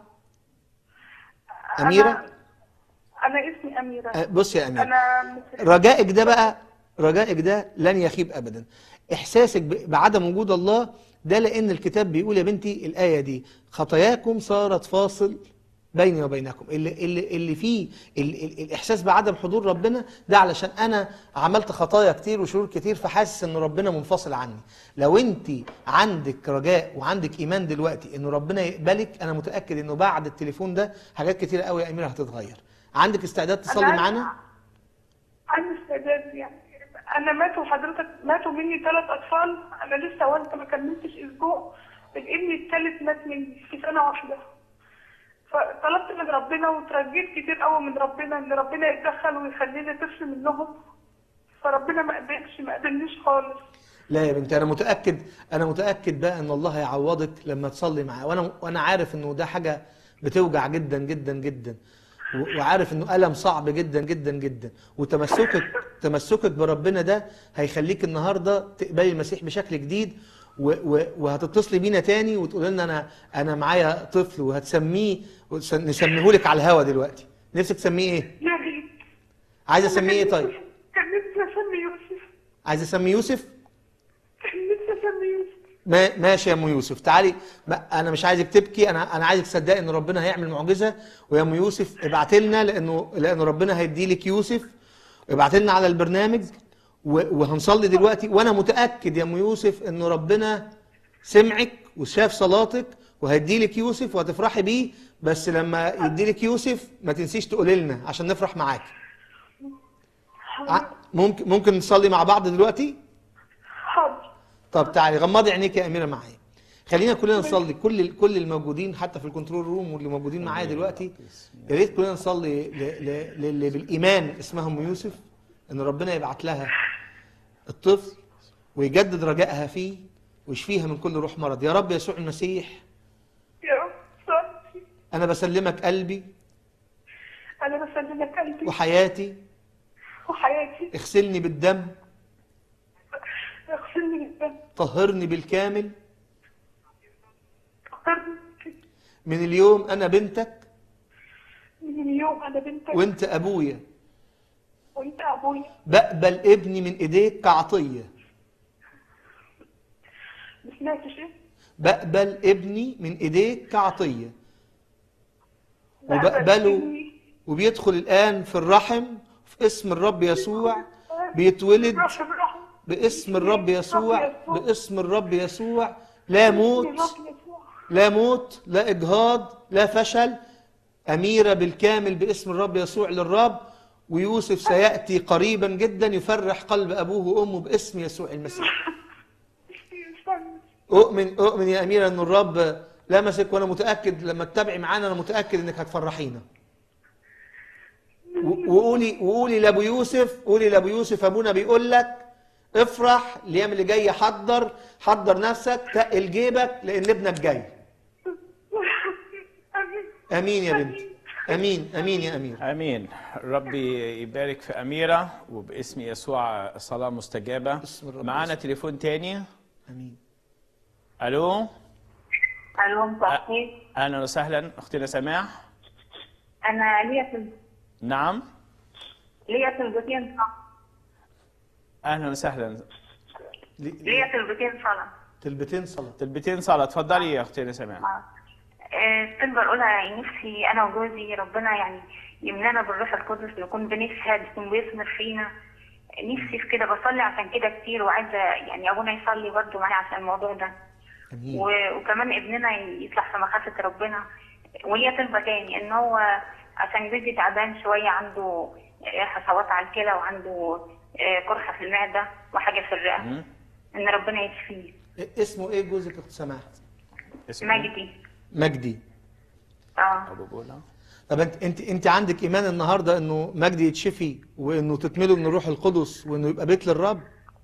اميره انا, أنا اسمي اميره أه، بصي يا اميره انا مس- رجائك ده بقى رجائك ده لن يخيب ابدا احساسك ب- بعدم وجود الله ده لان الكتاب بيقول يا بنتي الايه دي خطاياكم صارت فاصل بيني وبينكم اللي اللي اللي فيه ال ال الاحساس بعدم حضور ربنا ده علشان انا عملت خطايا كتير وشرور كتير فحاسس ان ربنا منفصل عني لو انت عندك رجاء وعندك ايمان دلوقتي ان ربنا يقبلك انا متاكد انه بعد التليفون ده حاجات كتير قوي يا اميره هتتغير عندك استعداد تصلي أنا- معانا عندي استعداد يعني انا ماتوا حضرتك ماتوا مني ثلاث اطفال انا لسه وانت ما كملتش اسبوع الابن الثالث مات مني في سنه واحده فطلبت من ربنا وترجيت كتير قوي من ربنا ان ربنا يتدخل ويخليني طفل منهم فربنا ما قبلش ما قبلنيش خالص لا يا بنتي انا متاكد انا متاكد بقى ان الله هيعوضك لما تصلي معاه وانا وانا عارف انه ده حاجه بتوجع جدا جدا جدا و- وعارف انه الم صعب جدا جدا جدا وتمسكك تمسكك بربنا ده هيخليك النهارده تقبلي المسيح بشكل جديد و و وهتتصلي بينا تاني وتقول لنا انا انا معايا طفل وهتسميه وتس- نسميه لك على الهوا دلوقتي نفسك تسميه ايه يا ريت عايزه اسميه ايه طيب كان نفسي اسمي يوسف عايزه اسميه يوسف كان نفسي اسمي يوسف ما ماشي يا ام يوسف تعالي ما انا مش عايزك تبكي انا انا عايزك تصدقي ان ربنا هيعمل معجزه ويا ام يوسف ابعت لنا لانه لان ربنا هيدي لك يوسف ابعت لنا على البرنامج و- وهنصلي دلوقتي وانا متاكد يا ام يوسف ان ربنا سمعك وشاف صلاتك وهيدي لك يوسف وهتفرحي بيه بس لما يدي لك يوسف ما تنسيش تقولي لنا عشان نفرح معاك ع- ممكن ممكن نصلي مع بعض دلوقتي حاضر طب تعالي غمضي عينيك يا اميره معايا خلينا كلنا نصلي كل كل الموجودين حتى في الكنترول روم واللي موجودين معايا دلوقتي يا ريت كلنا نصلي ل- ل- للي بالايمان اسمها ام يوسف ان ربنا يبعت لها الطفل ويجدد رجائها فيه ويشفيها من كل روح مرض يا رب يسوع المسيح يا رب صلي انا بسلمك قلبي انا بسلمك قلبي وحياتي وحياتي اغسلني بالدم اغسلني بالدم طهرني بالكامل اختارني من اليوم انا بنتك من اليوم انا بنتك وانت ابويا وانت ابويا بقبل ابني من ايديك كعطيه ما سمعتش ايه بقبل ابني من ايديك كعطيه بقبل وبقبله ابني وبيدخل الان في الرحم في اسم الرب يسوع بيتولد روح الرحم. باسم الرب يسوع يسوع. باسم الرب يسوع لا موت الرب يسوع. لا موت لا اجهاض لا فشل اميره بالكامل باسم الرب يسوع للرب ويوسف سياتي قريبا جدا يفرح قلب ابوه وامه باسم يسوع المسيح اؤمن اؤمن يا اميره ان الرب لمسك وانا متاكد لما تتابعي معانا انا متاكد انك هتفرحينا و- وقولي وقولي لابو يوسف قولي لابو يوسف ابونا بيقول لك افرح الايام اللي جايه حضر حضر نفسك تقل جيبك لان ابنك جاي امين يا بنتي امين امين يا امير امين ربي يبارك في اميره وباسم يسوع صلاه مستجابه باسم الرب معانا تليفون تاني امين الو الو مساء الخير اهلا وسهلا اختنا سماح انا ليا في نعم ليا في البوتين صلاة اهلا وسهلا ليا في البوتين صلاة تلبتين صلاه تلبتين صلاه اتفضلي يا اختنا سماح آه. آه، الطلبة الأولى يعني نفسي أنا وجوزي ربنا يعني يملانا بالروح القدس نكون بنشهد يكون بيثمر فينا نفسي في كده بصلي عشان كده كتير وعايزة يعني أبونا يصلي برضه معايا عشان الموضوع ده امين و- وكمان ابننا يطلع في مخافة ربنا وليا طلبة تاني إن هو عشان جوزي تعبان شوية عنده آه، حصوات على الكلى وعنده آه، قرحة في المعدة وحاجة في الرئة مم. إن ربنا يشفيه إيه- اسمه ايه جوزك يا اخت سماح اسمه إيه؟ مجدي مجدي اه ابو بولا طب انت انت انت عندك ايمان النهارده انه مجدي يتشفي وانه تكمله من الروح القدس وانه يبقى بيت للرب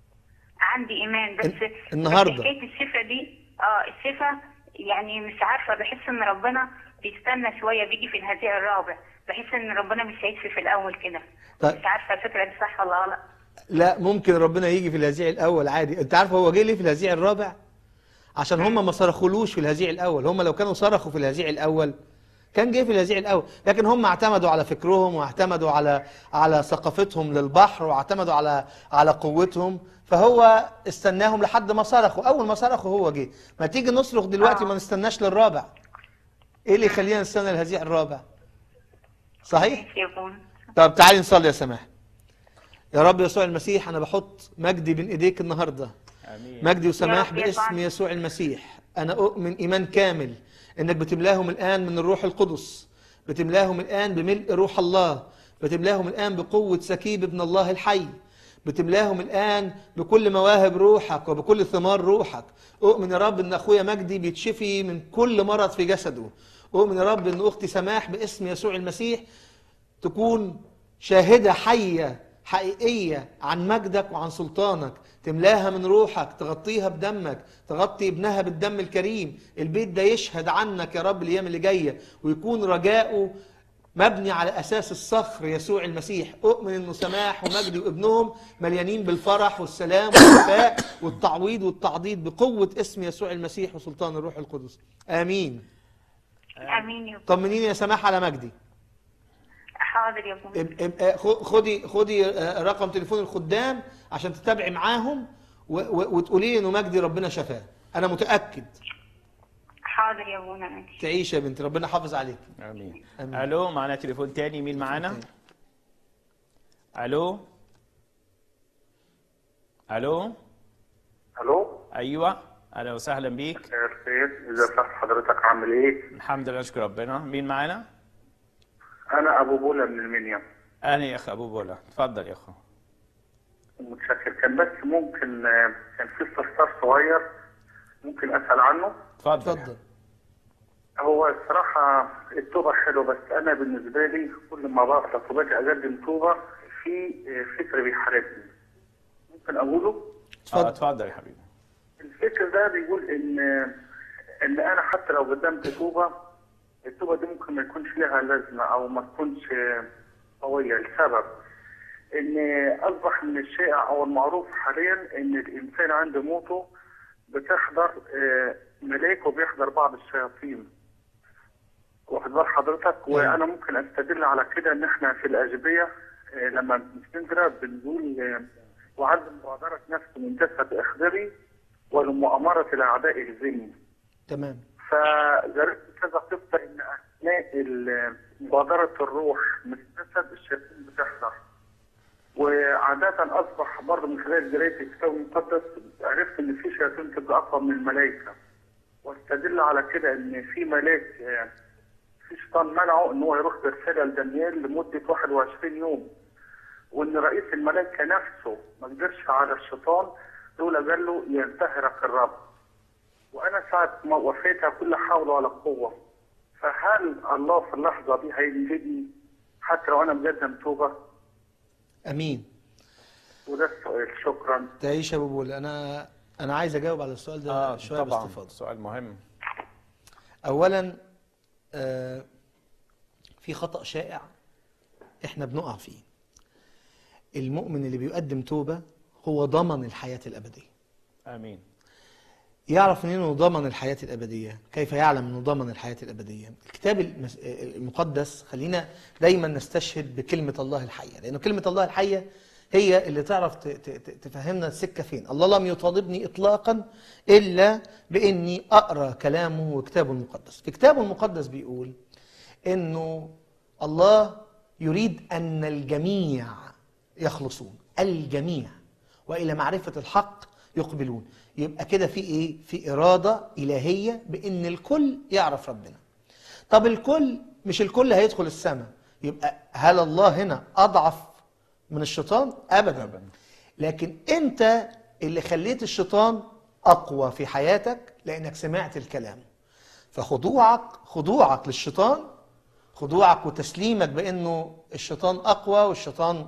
عندي ايمان بس ال- النهاردة. بس حكايه الشفا دي اه الشفا يعني مش عارفه بحس ان ربنا بيستنى شويه بيجي في الهزيع الرابع بحس ان ربنا مش هيشفي في الاول كده طيب. مش عارفه الفكره دي صح ولا غلط لا ممكن ربنا يجي في الهزيع الاول عادي انت عارف هو جه ليه في الهزيع الرابع عشان هم ما صرخولوش في الهزيع الاول هم لو كانوا صرخوا في الهزيع الاول كان جه في الهزيع الاول لكن هم اعتمدوا على فكرهم واعتمدوا على على ثقافتهم للبحر واعتمدوا على على قوتهم فهو استناهم لحد ما صرخوا اول ما صرخوا هو جه ما تيجي نصرخ دلوقتي آه. ما نستناش للرابع ايه اللي يخلينا نستنى الهزيع الرابع صحيح ماشي يا بون طب تعالي نصلي يا سماح يا رب يسوع المسيح انا بحط مجدي بين ايديك النهارده امين مجدي وسماح رب يا باسم طبعا. يسوع المسيح انا اؤمن ايمان كامل انك بتملاهم الان من الروح القدس بتملاهم الان بملء روح الله بتملاهم الان بقوه سكيب ابن الله الحي بتملاهم الان بكل مواهب روحك وبكل ثمار روحك اؤمن يا رب ان اخويا مجدي بيتشفي من كل مرض في جسده اؤمن يا رب ان اختي سماح باسم يسوع المسيح تكون شاهدة حية حقيقية عن مجدك وعن سلطانك تملاها من روحك تغطيها بدمك تغطي ابنها بالدم الكريم البيت ده يشهد عنك يا رب الأيام اللي جاية ويكون رجاؤه مبني على أساس الصخر يسوع المسيح أؤمن أنه سماح ومجدي وابنهم مليانين بالفرح والسلام والوفاء والتعويض والتعضيد بقوة اسم يسوع المسيح وسلطان الروح القدس آمين امين يا بون طمنيني يا سماح على مجدي حاضر يا بون اب- اب- آه، خ- خدي خدي آه، رقم تليفون الخدام عشان تتابعي معاهم و- و- وتقولي لي انه مجدي ربنا شفاه انا متاكد حاضر يا بون ماشي تعيش يا بنتي ربنا حافظ عليك امين آمين. الو معنا تليفون تاني مين معانا تاني. الو الو الو ايوه اهلا وسهلا بيك مساء الخير ازي صح حضرتك عامل ايه الحمد لله نشكر ربنا مين معانا انا ابو بولا من المنيا انا يا اخ ابو بولا اتفضل يا اخو متشكر كان بس ممكن آه، كان في استفسار صغير ممكن اسال عنه اتفضل اتفضل هو الصراحه التوبه حلوه بس انا بالنسبه لي كل ما بغلط وباجي اقدم توبه في آه، فكر بيحاربني ممكن اقوله اه اتفضل اتفضل يا حبيبي الفكر ده بيقول ان ان انا حتى لو قدمت توبه التوبه دي ممكن ما يكونش لها لازمه او ما تكونش قويه لسبب ان اصبح من الشائع او المعروف حاليا ان الانسان عند موته بتحضر آه، ملاك وبيحضر بعض الشياطين واخد بال حضرتك وانا ممكن استدل على كده ان احنا في الاجبيه آه، لما بنقرا بنقول آه، وعد مغادره نفس من جسد اخضري ولمؤامره الاعداء الزني تمام فجربت كذا قصه ان اثناء ال- مبادره الروح من الجسد الشياطين بتحضر وعادة أصبح برضه من خلال قراية الكتاب المقدس عرفت إن في شياطين تبقى أقوى من الملائكة واستدل على كده إن في ملاك آه، في شيطان منعه إن هو يروح برسالة لدانيال لمدة 21 يوم وإن رئيس الملائكة نفسه ما قدرش على الشيطان دول قال له ينتهرك الرب وأنا ساعة ما وفيتها كل حول ولا قوة فهل الله في اللحظة دي هينجدني حتى لو أنا مقدم توبة؟ امين وده السؤال شكرا تعيش يا ابو بول انا انا عايز اجاوب على السؤال ده اه شويه طبعا باستفاضه سؤال مهم اولا آه، في خطا شائع احنا بنقع فيه المؤمن اللي بيقدم توبه هو ضمن الحياه الابديه امين يعرف منين انه ضمن الحياه الابديه كيف يعلم انه ضمن الحياه الابديه الكتاب المس- المقدس خلينا دايما نستشهد بكلمه الله الحيه لانه كلمه الله الحيه هي اللي تعرف ت- ت- ت- تفهمنا السكة فين الله لم يطالبني إطلاقا إلا بإني أقرأ كلامه وكتابه المقدس في كتابه المقدس بيقول إنه الله يريد أن الجميع يخلصون الجميع وإلى معرفة الحق يقبلون يبقى كده في إيه؟ في إرادة إلهية بإن الكل يعرف ربنا طب الكل مش الكل هيدخل السماء يبقى هل الله هنا أضعف من الشيطان أبدا, أبداً. لكن أنت اللي خليت الشيطان أقوى في حياتك لأنك سمعت الكلام فخضوعك خضوعك للشيطان خضوعك وتسليمك بأنه الشيطان أقوى والشيطان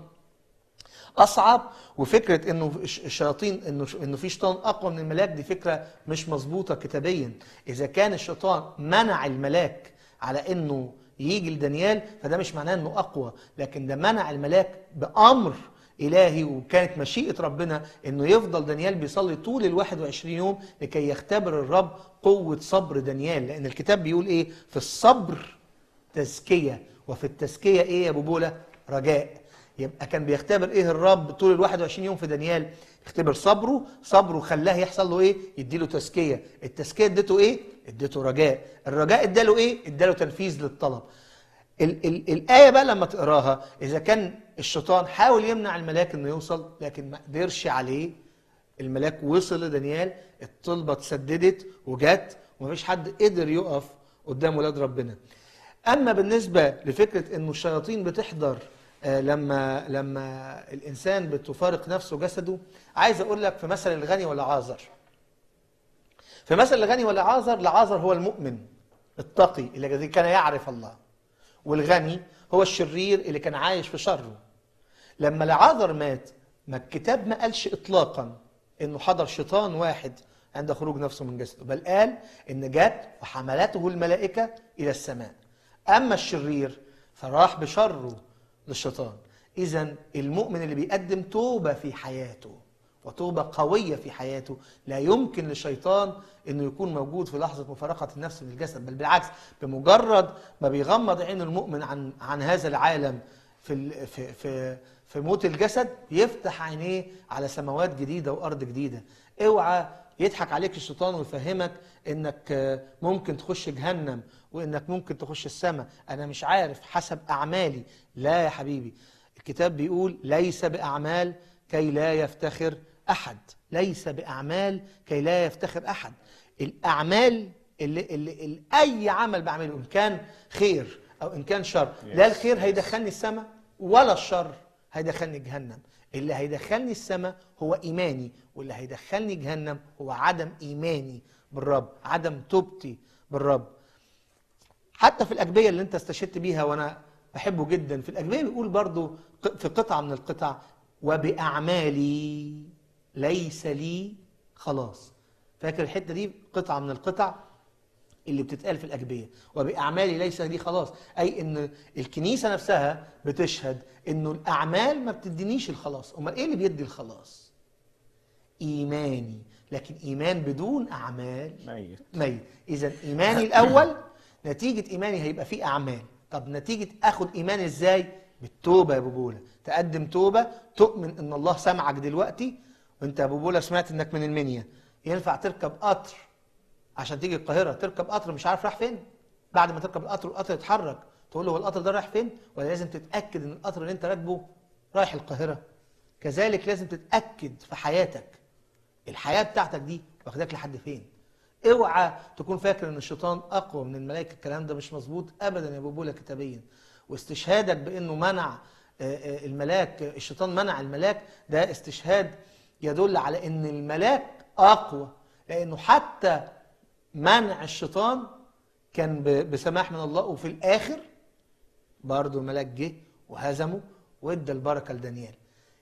اصعب وفكره انه الش- الشياطين انه انه في شيطان اقوى من الملاك دي فكره مش مظبوطه كتابيا اذا كان الشيطان منع الملاك على انه يجي لدانيال فده مش معناه انه اقوى لكن ده منع الملاك بامر الهي وكانت مشيئه ربنا انه يفضل دانيال بيصلي طول ال 21 يوم لكي يختبر الرب قوه صبر دانيال لان الكتاب بيقول ايه في الصبر تزكيه وفي التزكيه ايه يا ابو بولا رجاء يبقى كان بيختبر ايه الرب طول ال 21 يوم في دانيال يختبر صبره صبره خلاه يحصل له ايه يديله تزكيه التزكيه اديته ايه اديته رجاء الرجاء اداله ايه اداله تنفيذ للطلب ال ال الآية بقى لما تقراها إذا كان الشيطان حاول يمنع الملاك إنه يوصل لكن ما قدرش عليه الملاك وصل لدانيال الطلبة اتسددت وجت ومفيش حد قدر يقف قدام ولاد ربنا أما بالنسبة لفكرة إنه الشياطين بتحضر آه، لما لما الإنسان بتفارق نفسه جسده عايز أقول لك في مثل الغني والعازر في مثل الغني والعازر العازر هو المؤمن التقي الذي كان يعرف الله والغني هو الشرير اللي كان عايش في شره لما لعازر مات ما الكتاب ما قالش اطلاقا انه حضر شيطان واحد عند خروج نفسه من جسده بل قال ان جت وحملته الملائكه الى السماء اما الشرير فراح بشره للشيطان اذا المؤمن اللي بيقدم توبه في حياته وتوبه قويه في حياته لا يمكن للشيطان انه يكون موجود في لحظه مفارقه النفس من الجسد بل بالعكس بمجرد ما بيغمض عين المؤمن عن عن هذا العالم في ال- في في في موت الجسد يفتح عينيه على سماوات جديده وارض جديده اوعى يضحك عليك الشيطان ويفهمك انك آه، ممكن تخش جهنم وانك ممكن تخش السماء انا مش عارف حسب اعمالي لا يا حبيبي الكتاب بيقول ليس باعمال كي لا يفتخر احد ليس باعمال كي لا يفتخر احد الاعمال اللي, اللي, اللي اي عمل بعمله ان كان خير او ان كان شر لا الخير هيدخلني السماء ولا الشر هيدخلني جهنم اللي هيدخلني السماء هو ايماني واللي هيدخلني جهنم هو عدم ايماني بالرب عدم توبتي بالرب حتى في الأجبية اللي أنت استشهدت بيها وأنا بحبه جدا في الأجبية بيقول برضو ق- في قطعة من القطع وبأعمالي ليس لي خلاص فاكر الحتة دي قطعة من القطع اللي بتتقال في الأجبية وبأعمالي ليس لي خلاص أي إن الكنيسة نفسها بتشهد إنه الأعمال ما بتدينيش الخلاص أمال إيه اللي بيدي الخلاص إيماني لكن إيمان بدون أعمال ميت ميت اذا ايماني الاول نتيجه ايماني هيبقى فيه اعمال طب نتيجه اخد ايمان ازاي بالتوبه يا ابو بولا تقدم توبه تؤمن ان الله سامعك دلوقتي وانت يا ابو بولا سمعت انك من المنيا ينفع تركب قطر عشان تيجي القاهره تركب قطر مش عارف راح فين بعد ما تركب القطر والقطر يتحرك تقول له هو القطر ده رايح فين ولا لازم تتاكد ان القطر اللي انت راكبه رايح القاهره كذلك لازم تتاكد في حياتك الحياه بتاعتك دي واخداك لحد فين اوعى تكون فاكر ان الشيطان اقوى من الملائكه الكلام ده مش مظبوط ابدا يا بوبولا كتابيا واستشهادك بانه منع آه، آه، الملاك الشيطان منع الملاك ده استشهاد يدل على ان الملاك اقوى لانه حتى منع الشيطان كان ب- بسماح من الله وفي الاخر برضه الملاك جه وهزمه وادى البركه لدانيال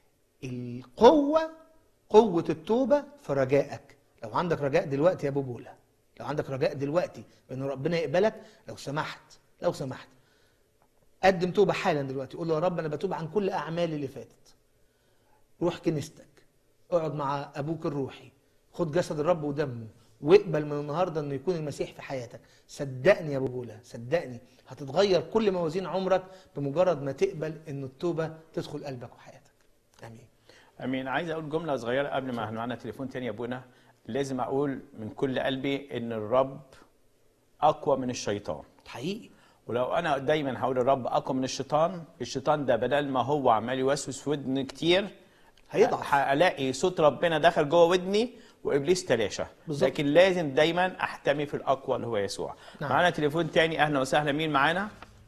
القوة قوة التوبة في رجائك لو عندك رجاء دلوقتي يا ابو بولا لو عندك رجاء دلوقتي بان ربنا يقبلك لو سمحت لو سمحت قدم توبة حالا دلوقتي قول له يا رب انا بتوب عن كل اعمالي اللي فاتت روح كنيستك اقعد مع ابوك الروحي خد جسد الرب ودمه واقبل من النهارده انه يكون المسيح في حياتك صدقني يا ابو بولا صدقني هتتغير كل موازين عمرك بمجرد ما تقبل ان التوبه تدخل قلبك وحياتك امين امين عايز اقول جمله صغيره قبل ما احنا معانا تليفون تاني يا ابونا لازم اقول من كل قلبي ان الرب اقوى من الشيطان حقيقي ولو انا دايما هقول الرب اقوى من الشيطان الشيطان ده بدل ما هو عمال يوسوس في ودني كتير هيضعف هلاقي صوت ربنا دخل جوه ودني وابليس تلاشى بالظبط. لكن لازم دايما احتمي في الاقوى اللي هو يسوع نعم. معانا تليفون تاني اهلا وسهلا مين معانا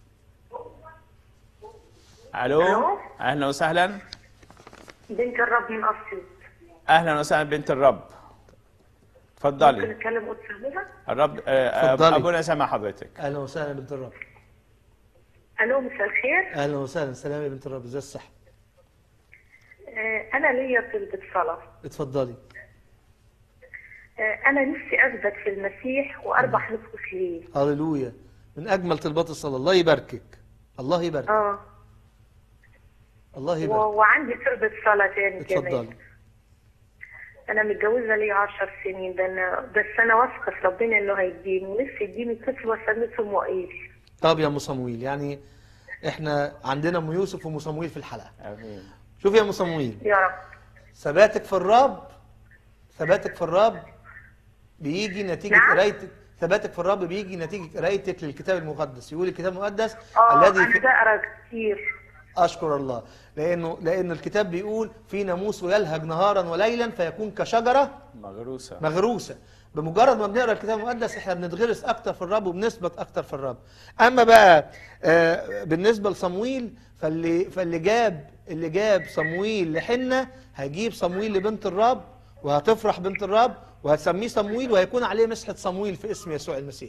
الو ألو؟ اهلا وسهلا بنت الرب من اسيوط اهلا وسهلا بنت الرب ممكن اتفضلي اتكلم قدس ابونا الرب آه، اتفضلي. ابونا سامع حضرتك اهلا وسهلا بنت الرب الو مساء الخير اهلا وسهلا سلام يا بنت الرب ازي الصحه آه، انا ليا طلبة صلاة اتفضلي آه، انا نفسي اثبت في المسيح واربح نفوس ليه هللويا من اجمل طلبات الصلاه الله يباركك الله يبارك اه الله و- يبارك وعندي طلبة صلاة تاني كمان اتفضلي انا متجوزة لي عشر سنين ده انا بس انا واثقة في ربنا انه هيديني نفسي يديني طفل واسميه صموئيل طب يا ام صمويل يعني احنا عندنا ام يوسف وام صمويل في الحلقه امين شوفي يا ام صمويل يا رب ثباتك في الرب ثباتك في الرب بيجي نتيجه نعم. قرايتك ثباتك في الرب بيجي نتيجه قرايتك للكتاب المقدس يقول الكتاب المقدس اه الذي انا في بقرا كتير اشكر الله لانه لان الكتاب بيقول في ناموس ويلهج نهارا وليلا فيكون كشجره مغروسه مغروسه بمجرد ما بنقرا الكتاب المقدس احنا بنتغرس اكتر في الرب وبنثبت اكتر في الرب اما بقى آه، بالنسبه لصمويل فاللي فاللي جاب اللي جاب صمويل لحنه هيجيب صمويل لبنت الرب وهتفرح بنت الرب وهتسميه صمويل وهيكون عليه مسحه صمويل في اسم يسوع المسيح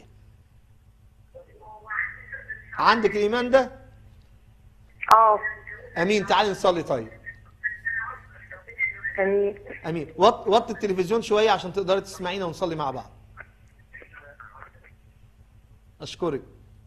عندك الايمان ده اه امين تعالي نصلي طيب امين امين وط وطي التلفزيون شويه عشان تقدري تسمعينا ونصلي مع بعض اشكرك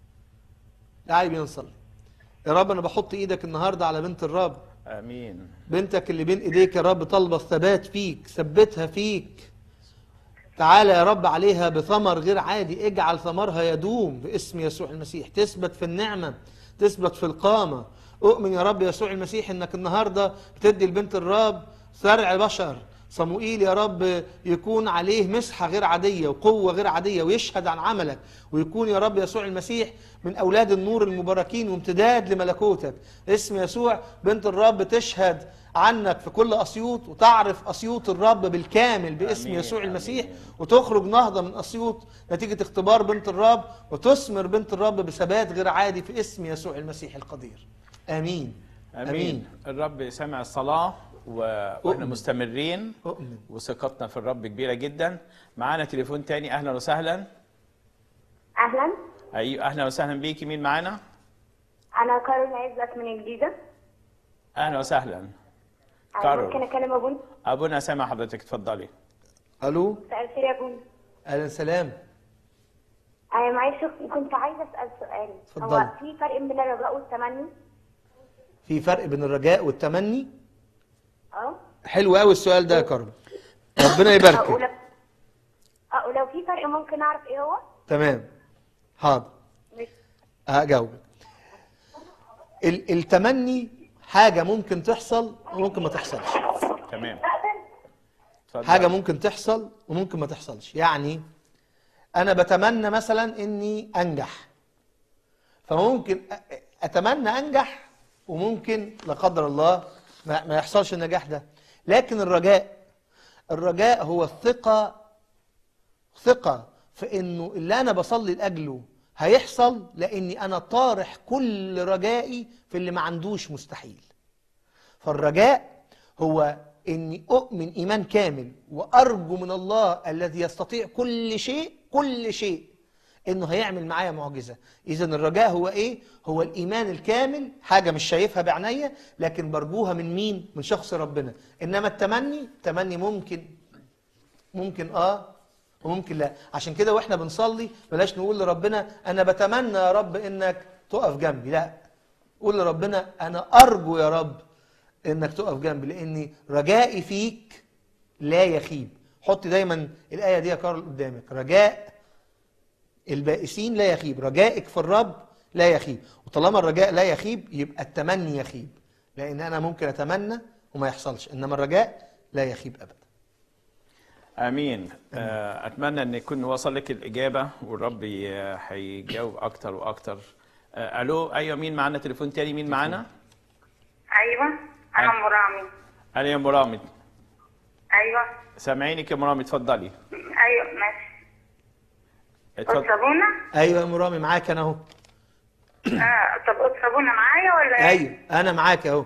تعالي بينا نصلي يا رب انا بحط ايدك النهارده على بنت الرب امين بنتك اللي بين ايديك يا رب طالبه الثبات فيك ثبتها فيك تعالى يا رب عليها بثمر غير عادي اجعل ثمرها يدوم باسم يسوع المسيح تثبت في النعمه تثبت في القامه اؤمن يا رب يسوع المسيح انك النهارده بتدي لبنت الرب زرع بشر صموئيل يا رب يكون عليه مسحه غير عاديه وقوه غير عاديه ويشهد عن عملك ويكون يا رب يسوع المسيح من اولاد النور المباركين وامتداد لملكوتك اسم يسوع بنت الرب تشهد عنك في كل اسيوط وتعرف اسيوط الرب بالكامل باسم آمين، يسوع المسيح آمين. وتخرج نهضه من اسيوط نتيجه اختبار بنت الرب وتثمر بنت الرب بثبات غير عادي في اسم يسوع المسيح القدير امين امين الرب سمع الصلاه و... واحنا أؤمن. مستمرين اؤمن وثقتنا في الرب كبيره جدا معانا تليفون تاني اهلا وسهلا اهلا ايوه اهلا وسهلا بيكي مين معانا انا كارول عزت من الجيزه اهلا وسهلا أنا كارول. ممكن اكلم ابونا ابونا سامع حضرتك اتفضلي الو مساء الخير يا ابونا اهلا سلام انا معلش كنت عايزه اسال سؤال اتفضلي. هو في فرق بين الرجاء والتمني في فرق بين الرجاء والتمني اه حلو قوي السؤال ده يا كرم ربنا او يبارك لو او لو في فرق ممكن اعرف ايه هو تمام حاضر مش هجاوبك ال- التمني حاجه ممكن تحصل وممكن ما تحصلش تمام اتفضل. حاجه ممكن تحصل وممكن ما تحصلش يعني انا بتمنى مثلا اني انجح فممكن أ- اتمنى انجح وممكن لا قدر الله ما ما يحصلش النجاح ده لكن الرجاء الرجاء هو الثقه ثقه في انه اللي انا بصلي لاجله هيحصل لاني انا طارح كل رجائي في اللي ما عندوش مستحيل فالرجاء هو اني اؤمن ايمان كامل وارجو من الله الذي يستطيع كل شيء كل شيء انه هيعمل معايا معجزه اذا الرجاء هو ايه هو الايمان الكامل حاجه مش شايفها بعينيا لكن برجوها من مين من شخص ربنا انما التمني التمني ممكن ممكن اه وممكن لا عشان كده واحنا بنصلي بلاش نقول لربنا انا بتمنى يا رب انك تقف جنبي لا قول لربنا انا ارجو يا رب انك تقف جنبي لاني رجائي فيك لا يخيب حط دايما الايه دي يا كارل قدامك رجاء البائسين لا يخيب رجائك في الرب لا يخيب وطالما الرجاء لا يخيب يبقى التمني يخيب لان انا ممكن اتمنى وما يحصلش انما الرجاء لا يخيب ابدا امين آه، اتمنى ان يكون وصل لك الاجابه والرب ي- هيجاوب اكتر واكتر آه، الو ايوه مين معانا تليفون تاني مين معانا ايوه انا ام رامي انا يا مرامد ايوه سامعينك يا مرامد اتفضلي ايوه ماشي اتفضل صابونه ايوه يا مرامي معاك انا اهو اه طب صابونه معايا ولا إيه؟ ايوه انا معاك اهو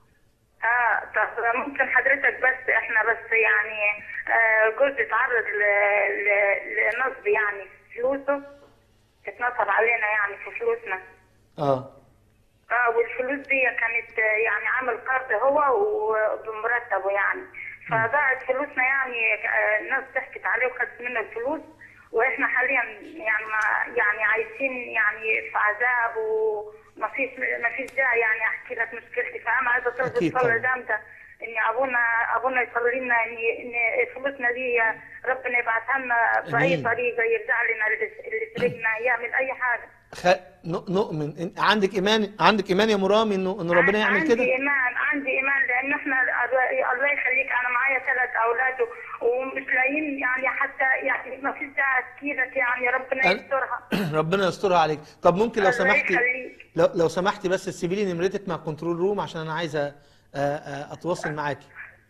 اه طب ممكن حضرتك بس احنا بس يعني آه جوزي اتعرض ل- ل- لنصب يعني في فلوسه اتنصب علينا يعني في فلوسنا اه اه والفلوس دي كانت آه، يعني عامل قرض هو وبمرتبه يعني فضاعت فلوسنا يعني آه، الناس ضحكت عليه وخدت منه الفلوس واحنا حاليا يعني ما يعني عايشين يعني في عذاب وما فيش ما فيش داعي يعني احكي لك مشكلتي فانا عايزه طلب أكيد الصلاه طبعاً. جامده ان ابونا ابونا يصلي لنا ان ان فلوسنا دي ربنا يبعثها لنا باي آمين. طريقه يرجع لنا اللي اللي سرقنا يعمل اي حاجه خ... ن- نؤمن إن... عندك ايمان عندك ايمان يا مرامي انه ان ربنا يعمل عندي كده ايمان عندي ايمان لان احنا الله يخليك انا معايا ثلاث اولاد ومش لاقيين يعني حتى يعني ما فيش داعي تكيلك يعني ربنا أنا- يسترها ربنا يسترها عليك طب ممكن لو الله سمحتي يخليك. لو, لو سمحتي بس تسيبي لي نمرتك مع كنترول روم عشان انا عايزه آ- آ- اتواصل معاكي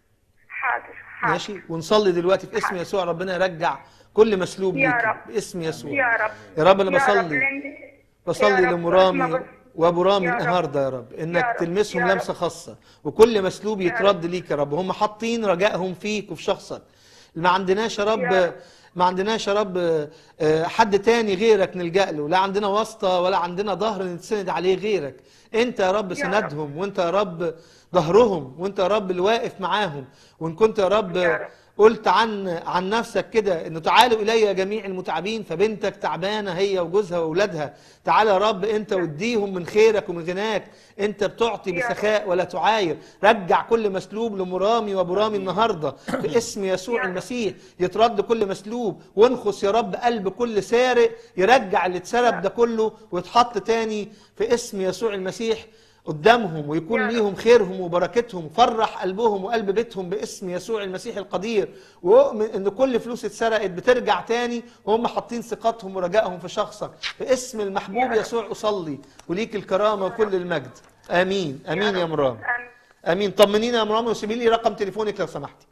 حاضر حاضر ماشي ونصلي دلوقتي في اسم يسوع ربنا يرجع كل مسلوب يا ليكي رب. باسم يسوع يا رب يا رب انا يا رب بصلي لأن- بصلي يا رب، لمرامي اسمع بس. وابو رامي يا رب. النهارده يا رب انك يا رب. تلمسهم يا لمسه رب. خاصه وكل مسلوب يترد ليك يا رب هم حاطين رجائهم فيك وفي شخصك ما عندناش يا رب يا رب. ما عندناش يا رب آه، حد تاني غيرك نلجأ له لا عندنا واسطة ولا عندنا ظهر نتسند عليه غيرك انت يا رب يا سندهم وانت يا رب ظهرهم وانت يا رب اللي واقف معاهم وان كنت يا رب يا رب. قلت عن عن نفسك كده انه تعالوا الي يا جميع المتعبين فبنتك تعبانه هي وجوزها واولادها تعال يا رب انت واديهم من خيرك ومن غناك انت بتعطي يا رب. بسخاء ولا تعاير رجع كل مسلوب لمرامي وابو رامي النهارده باسم يسوع يا رب. المسيح يترد كل مسلوب وانخس يا رب قلب كل سارق يرجع اللي اتسرب ده كله ويتحط تاني في اسم يسوع المسيح قدامهم ويكون يا رب. ليهم خيرهم وبركتهم فرح قلبهم وقلب بيتهم باسم يسوع المسيح القدير واؤمن ان كل فلوس اتسرقت بترجع تاني وهم حاطين ثقتهم ورجائهم في شخصك في اسم المحبوب يا رب. يسوع اصلي وليك الكرامه وكل المجد امين امين يا رب. مرام آمين. امين طمنينا يا مرام وسيبي لي رقم تليفونك لو سمحتي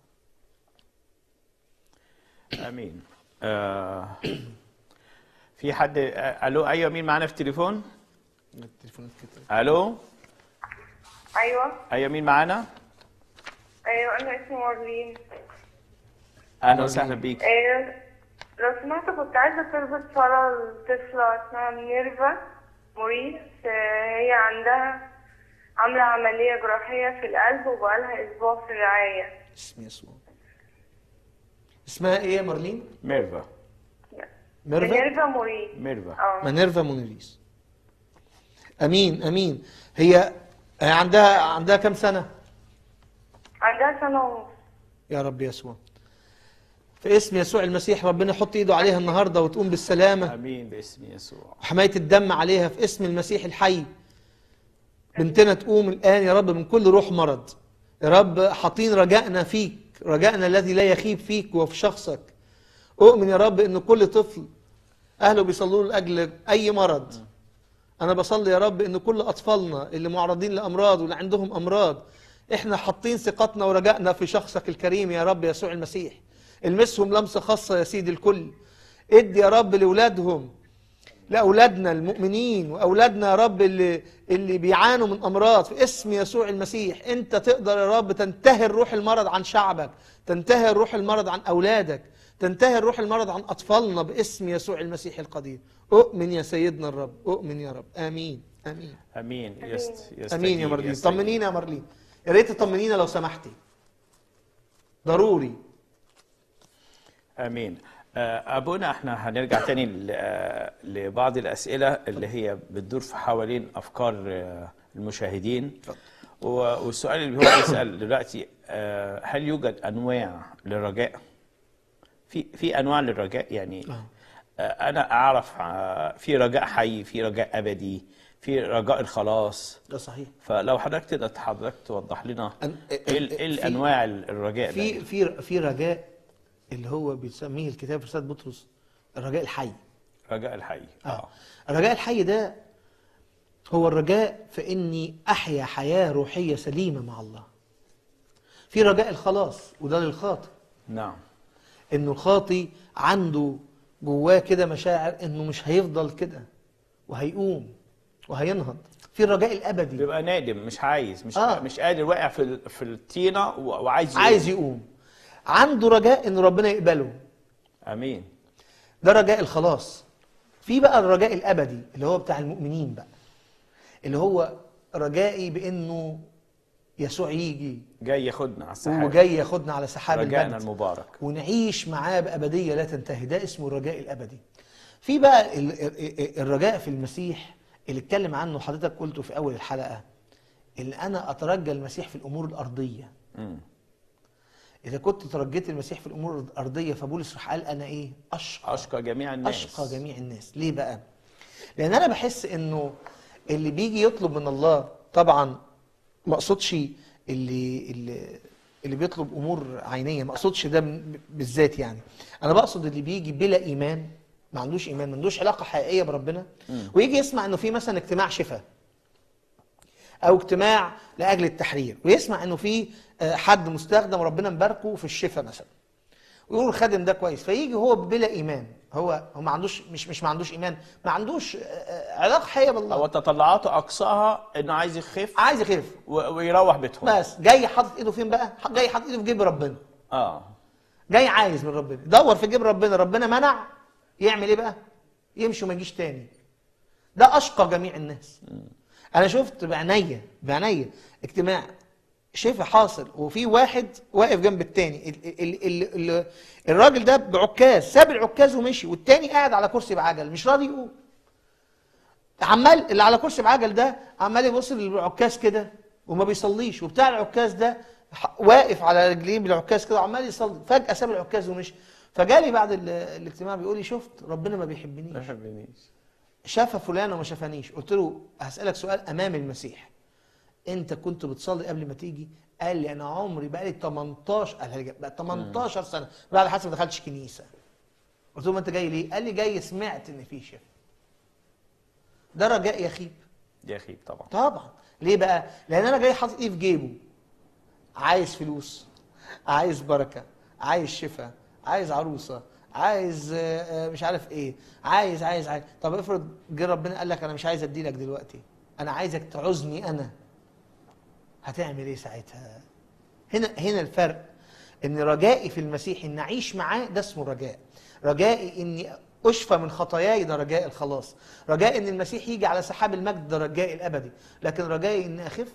امين آه في حد آه، الو ايوه مين معانا في التليفون التليفونات كده الو ايوه ايوه مين معانا ايوه انا اسمي مارلين اهلا وسهلا بيك إيه، لو سمحت كنت عايزة تربط صلاة لطفلة اسمها ميرفا موريس إيه، هي عندها عاملة عملية جراحية في القلب وبقالها أسبوع في الرعاية اسم يسوع اسمها ايه يا مارلين ميرفا ميرفا ميرفا موريس ميرفا اه مانيرفا مونيريس امين امين هي هي عندها عندها كام سنه عندها سنة ونص يا رب يسوع في اسم يسوع المسيح ربنا يحط ايده عليها النهارده وتقوم بالسلامه امين باسم يسوع وحمايه الدم عليها في اسم المسيح الحي بنتنا تقوم الان يا رب من كل روح مرض يا رب حاطين رجائنا فيك رجائنا الذي لا يخيب فيك وفي شخصك اؤمن يا رب ان كل طفل اهله بيصلوا له لاجل اي مرض انا بصلي يا رب ان كل اطفالنا اللي معرضين لامراض واللي عندهم امراض احنا حاطين ثقتنا ورجائنا في شخصك الكريم يا رب يسوع المسيح المسهم لمسه خاصه يا سيدي الكل ادي يا رب لاولادهم لاولادنا المؤمنين واولادنا يا رب اللي اللي بيعانوا من امراض في اسم يسوع المسيح انت تقدر يا رب تنتهر روح المرض عن شعبك تنتهر روح المرض عن اولادك تنتهر روح المرض عن اطفالنا باسم يسوع المسيح القدير اؤمن يا سيدنا الرب اؤمن يا رب امين امين امين يست يستجيب امين يا مارلين يستجيب. طمنينا يا مارلين يا ريت تطمنينا لو سمحتي ضروري امين آه، ابونا احنا هنرجع تاني ل- آه، لبعض الاسئله اللي هي بتدور في حوالين افكار آه، المشاهدين و- والسؤال اللي هو بيسال دلوقتي آه، هل يوجد انواع للرجاء في في انواع للرجاء يعني آه، انا اعرف آه، في رجاء حي في رجاء ابدي في رجاء الخلاص ده صحيح فلو حضرتك تقدر حضرتك توضح لنا أن- ايه ال- ايه في- الانواع الرجاء في ده في في رجاء اللي هو بيسميه الكتاب في رساله بطرس الرجاء الحي رجاء الحي اه الرجاء الحي ده هو الرجاء في اني احيا حياه روحيه سليمه مع الله في رجاء الخلاص وده للخاطئ نعم انه الخاطي عنده جواه كده مشاعر انه مش هيفضل كده وهيقوم وهينهض في الرجاء الابدي بيبقى نادم مش عايز مش آه. مش قادر واقع في ال- في الطينه و- وعايز يقوم. عايز يقوم عنده رجاء ان ربنا يقبله امين ده رجاء الخلاص في بقى الرجاء الابدي اللي هو بتاع المؤمنين بقى اللي هو رجائي بانه يسوع يجي جاي ياخدنا على السحاب وجاي ياخدنا على سحاب رجائنا المجد المبارك ونعيش معاه بأبدية لا تنتهي ده اسمه الرجاء الأبدي في بقى ال- ال- ال- الرجاء في المسيح اللي اتكلم عنه حضرتك قلته في أول الحلقة اللي أنا أترجى المسيح في الأمور الأرضية مم. إذا كنت ترجيت المسيح في الأمور الأرضية فبولس راح قال أنا إيه أشقى اشقى جميع الناس أشقى جميع الناس ليه بقى لأن أنا بحس إنه اللي بيجي يطلب من الله طبعا ما اقصدش اللي اللي اللي بيطلب امور عينيه ما اقصدش ده م- بالذات يعني انا بقصد اللي بيجي بلا ايمان ما عندوش ايمان ما عندوش علاقه حقيقيه بربنا ويجي يسمع انه في مثلا اجتماع شفاء او اجتماع لاجل التحرير ويسمع انه في آه، حد مستخدم ربنا مباركه في الشفاء مثلا ويقول الخادم ده كويس فيجي هو بلا ايمان هو هو ما عندوش مش مش ما عندوش ايمان ما عندوش آه، آه، علاقه حقيقيه بالله هو تطلعاته اقصاها انه عايز يخف عايز يخف و- ويروح بيتهم بس جاي حاطط ايده فين بقى جاي حاطط ايده في جيب ربنا اه جاي عايز من ربنا دور في جيب ربنا ربنا منع يعمل ايه بقى يمشي وما يجيش تاني ده اشقى جميع الناس انا شفت بعينيا بعينيا اجتماع شايف حاصل وفي واحد واقف جنب التاني ال ال ال ال الراجل ده بعكاز ساب العكاز ومشي والتاني قاعد على كرسي بعجل مش راضي يقوم عمال اللي على كرسي بعجل ده عمال يبص للعكاز كده وما بيصليش وبتاع العكاز ده ح- واقف على رجليه بالعكاز كده وعمال يصلي فجأة ساب العكاز ومشي فجالي بعد ال- الاجتماع بيقول لي شفت ربنا ما بيحبنيش ما يحبنيش شاف فلان وما شافنيش قلت له هسألك سؤال أمام المسيح أنت كنت بتصلي قبل ما تيجي قال لي أنا عمري بقى لي 18 قال لي بقى 18 سنة بعد حسب ما دخلتش كنيسة قلت له ما أنت جاي ليه؟ قال لي جاي سمعت إن في شفاء ده رجاء يخيب دي اخيب طبعا طبعا ليه بقى؟ لأن أنا جاي حاطط إيه في جيبه؟ عايز فلوس عايز بركة عايز شفاء عايز عروسة عايز آه، آه، مش عارف ايه عايز عايز عايز طب افرض جه ربنا قال لك انا مش عايز اديلك دلوقتي انا عايزك تعوزني انا هتعمل ايه ساعتها هنا هنا الفرق ان رجائي في المسيح ان اعيش معاه ده اسمه رجاء رجائي اني اشفى من خطاياي ده رجاء الخلاص رجائي ان المسيح يجي على سحاب المجد ده رجائي الابدي لكن رجائي اني اخف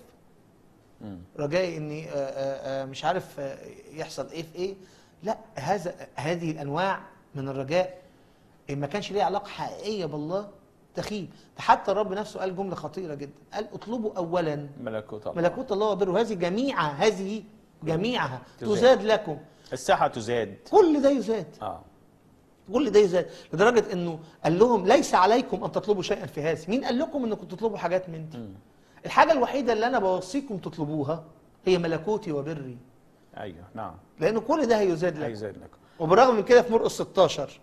رجائي اني آه، آه، آه، مش عارف آه، يحصل ايه في ايه لا هذا هذه الانواع من الرجاء ان ما كانش ليها علاقه حقيقيه بالله تخيب ده حتى الرب نفسه قال جمله خطيره جدا قال اطلبوا اولا ملكوت الله ملكوت الله وبره هذه جميعها هذه جميعها تزاد. تزاد لكم الساحه تزاد كل ده يزاد اه كل ده يزاد لدرجه انه قال لهم ليس عليكم ان تطلبوا شيئا في هذا مين قال لكم انكم تطلبوا حاجات من دي الحاجه الوحيده اللي انا بوصيكم تطلبوها هي ملكوتي وبري ايوه نعم لان كل ده هيزاد لكم هيزاد لكم وبالرغم من كده في مرقس 16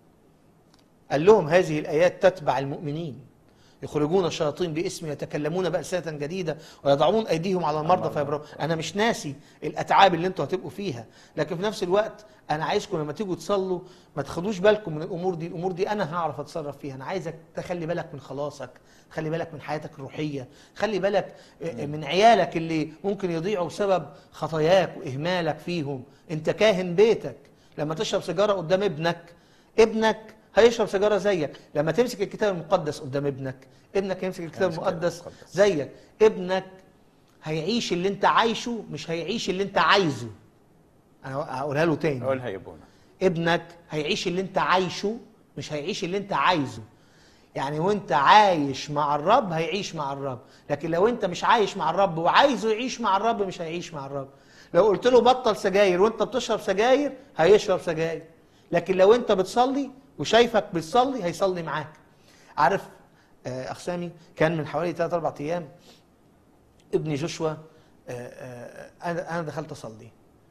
قال لهم هذه الايات تتبع المؤمنين يخرجون الشياطين باسمي يتكلمون بأساة جديدة ويضعون أيديهم على المرضى فيبرؤون أنا مش ناسي الأتعاب اللي أنتوا هتبقوا فيها لكن في نفس الوقت أنا عايزكم لما تيجوا تصلوا ما تاخدوش بالكم من الأمور دي الأمور دي أنا هعرف أتصرف فيها أنا عايزك تخلي بالك من خلاصك خلي بالك من حياتك الروحية خلي بالك من عيالك اللي ممكن يضيعوا بسبب خطاياك وإهمالك فيهم أنت كاهن بيتك لما تشرب سيجارة قدام ابنك ابنك هيشرب سيجاره زيك لما تمسك الكتاب المقدس قدام ابنك ابنك يمسك الكتاب هيمسك المقدس المقدس. زيك ابنك هيعيش اللي انت عايشه مش هيعيش اللي انت عايزه انا هقولها له تاني قولها يا ابونا ابنك هيعيش اللي انت عايشه مش هيعيش اللي انت عايزه يعني وانت عايش مع الرب هيعيش مع الرب لكن لو انت مش عايش مع الرب وعايزه يعيش مع الرب مش هيعيش مع الرب لو قلت له بطل سجاير وانت بتشرب سجاير هيشرب سجاير لكن لو انت بتصلي وشايفك بتصلي هيصلي معاك عارف آه، اخ سامي كان من حوالي 3 4 ايام ابني جوشوا آه، آه، انا انا دخلت اصلي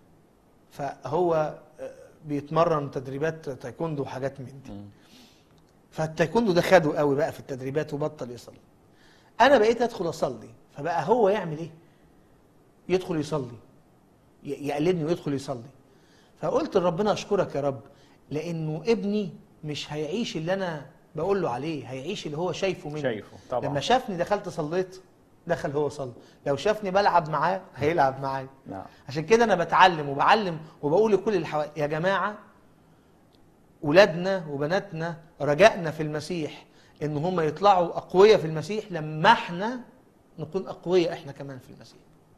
فهو آه، بيتمرن تدريبات تايكوندو وحاجات من دي فالتايكوندو ده خده قوي بقى في التدريبات وبطل يصلي انا بقيت ادخل اصلي فبقى هو يعمل ايه يدخل يصلي ي- يقلدني ويدخل يصلي فقلت لربنا اشكرك يا رب لانه ابني مش هيعيش اللي انا بقول له عليه هيعيش اللي هو شايفه مني شايفه طبعا لما شافني دخلت صليت دخل هو صلى لو شافني بلعب معاه هيلعب معايا نعم عشان كده انا بتعلم وبعلم وبقول لكل اللي حوالي يا جماعه ولادنا وبناتنا رجائنا في المسيح ان هم يطلعوا اقوياء في المسيح لما احنا نكون اقوياء احنا كمان في المسيح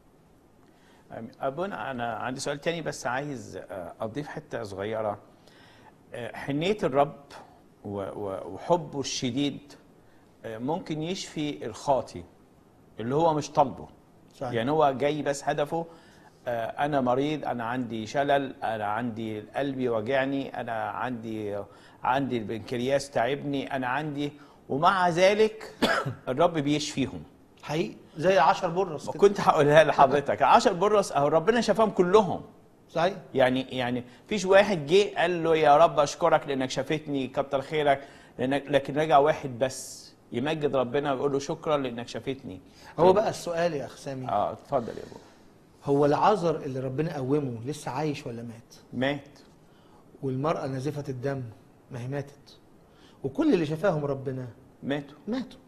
آمين. أبونا أنا عندي سؤال تاني بس عايز آه، أضيف حتة صغيرة آه، حنية الرب و- و- وحبه الشديد آه، ممكن يشفي الخاطي اللي هو مش طالبه صحيح. يعني هو جاي بس هدفه آه، أنا مريض أنا عندي شلل أنا عندي قلبي وجعني أنا عندي عندي البنكرياس تعبني أنا عندي ومع ذلك الرب بيشفيهم حقيقي زي عشر برص كده كنت هقولها لحضرتك 10 برص اهو ربنا شفاهم كلهم صحيح يعني يعني فيش واحد جه قال له يا رب اشكرك لانك شافتني كتر خيرك لانك لكن رجع واحد بس يمجد ربنا ويقول له شكرا لانك شافتني هو بقى السؤال يا اخ سامي اه اتفضل يا ابو هو العذر اللي ربنا قومه لسه عايش ولا مات مات والمرأة نازفة الدم ما هي ماتت وكل اللي شفاهم ربنا ماتوا ماتوا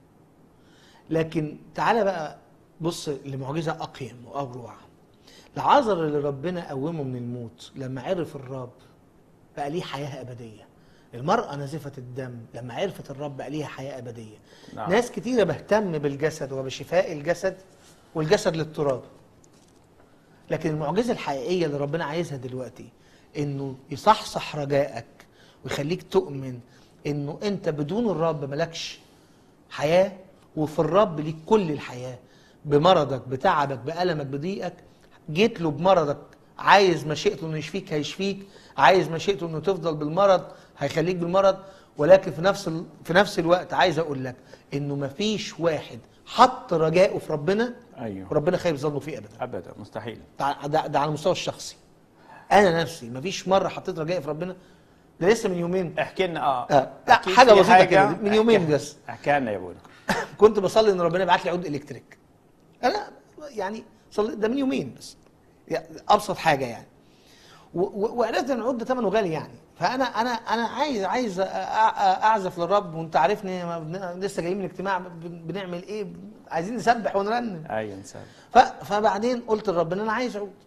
لكن تعالى بقى بص لمعجزة أقيم وأروع العذر اللي ربنا قومه من الموت لما عرف الرب بقى ليه حياة أبدية المرأة نازفة الدم لما عرفت الرب بقى ليها حياة أبدية نعم. ناس كتيرة بهتم بالجسد وبشفاء الجسد والجسد للتراب لكن المعجزة الحقيقية اللي ربنا عايزها دلوقتي انه يصحصح رجائك ويخليك تؤمن انه انت بدون الرب ملكش حياة وفي الرب ليك كل الحياة بمرضك بتعبك بألمك بضيقك جيت له بمرضك عايز مشيئته انه يشفيك هيشفيك عايز مشيئته انه تفضل بالمرض هيخليك بالمرض ولكن في نفس ال... في نفس الوقت عايز اقول لك انه مفيش واحد حط رجائه في ربنا ايوه وربنا خير ظنه فيه ابدا ابدا مستحيل ده, ده, ده على المستوى الشخصي انا نفسي مفيش مره حطيت رجائي في ربنا ده لسه من يومين احكي لنا اه آه. لا أكيد حاجه في بسيطه كده من يومين احكي- بس احكي لنا يا ابونا كنت بصلي ان ربنا يبعت لي عود الكتريك انا يعني صلي ده من يومين بس يعني ابسط حاجه يعني و- و- وعرفت ان العود ده ثمنه غالي يعني فانا انا انا عايز عايز أ- أ- اعزف للرب وانت عارفني ما بن- لسه جايين من الاجتماع بن- بنعمل ايه عايزين نسبح ونرنم ايوه انسان ف- فبعدين قلت لربنا انا عايز عود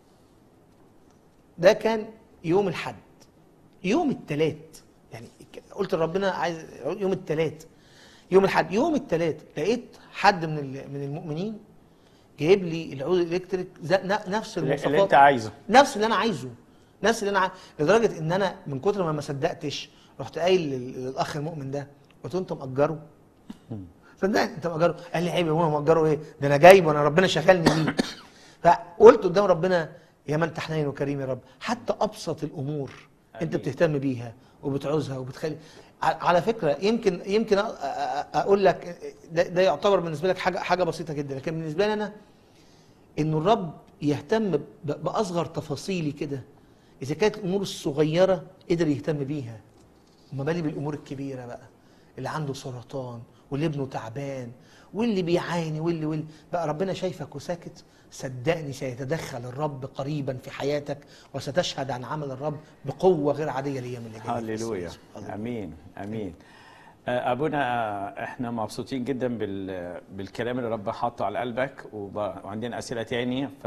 ده كان يوم الحد يوم الثلاث يعني ك- قلت لربنا عايز عود يوم الثلاث يوم الحد يوم الثلاث لقيت حد من ال- من المؤمنين جايب لي العود الالكتريك ز- ن- نفس اللي المواصفات اللي انت عايزه نفس اللي انا عايزه نفس اللي انا عايزه لدرجه ان انا من كتر ما ما صدقتش رحت قايل لل- للاخ المؤمن ده قلت له انت مأجره صدقني انت مأجره قال لي عيب يا ماما مأجره ايه ده انا جايبه انا ربنا شغلني بيه فقلت قدام ربنا يا من انت حنين وكريم يا رب حتى ابسط الامور انت آمين. بتهتم بيها وبتعوزها وبتخلي ع- على فكره يمكن يمكن أ- أ- أ- اقول لك ده, ده يعتبر بالنسبه لك حاجه حاجه بسيطه جدا لكن بالنسبه لي انا انه الرب يهتم ب- باصغر تفاصيلي كده اذا كانت الامور الصغيره قدر يهتم بيها وما بالي بالامور الكبيره بقى اللي عنده سرطان واللي ابنه تعبان واللي بيعاني واللي واللي بقى ربنا شايفك وساكت صدقني سيتدخل الرب قريبا في حياتك وستشهد عن عمل الرب بقوه غير عاديه الايام اللي جايه هللويا هللويا. امين امين آه، ابونا آه، احنا مبسوطين جدا بال... بالكلام اللي رب حاطه على قلبك وب... وعندنا اسئله تاني ف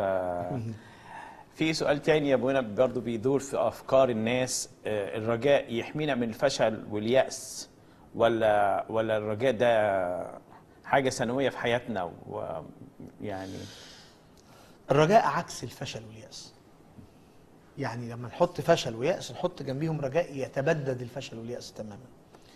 في سؤال تاني يا ابونا برضه بيدور في افكار الناس آه، الرجاء يحمينا من الفشل والياس ولا ولا الرجاء ده حاجه ثانويه في حياتنا ويعني الرجاء عكس الفشل واليأس يعني لما نحط فشل ويأس نحط جنبيهم رجاء يتبدد الفشل واليأس تماما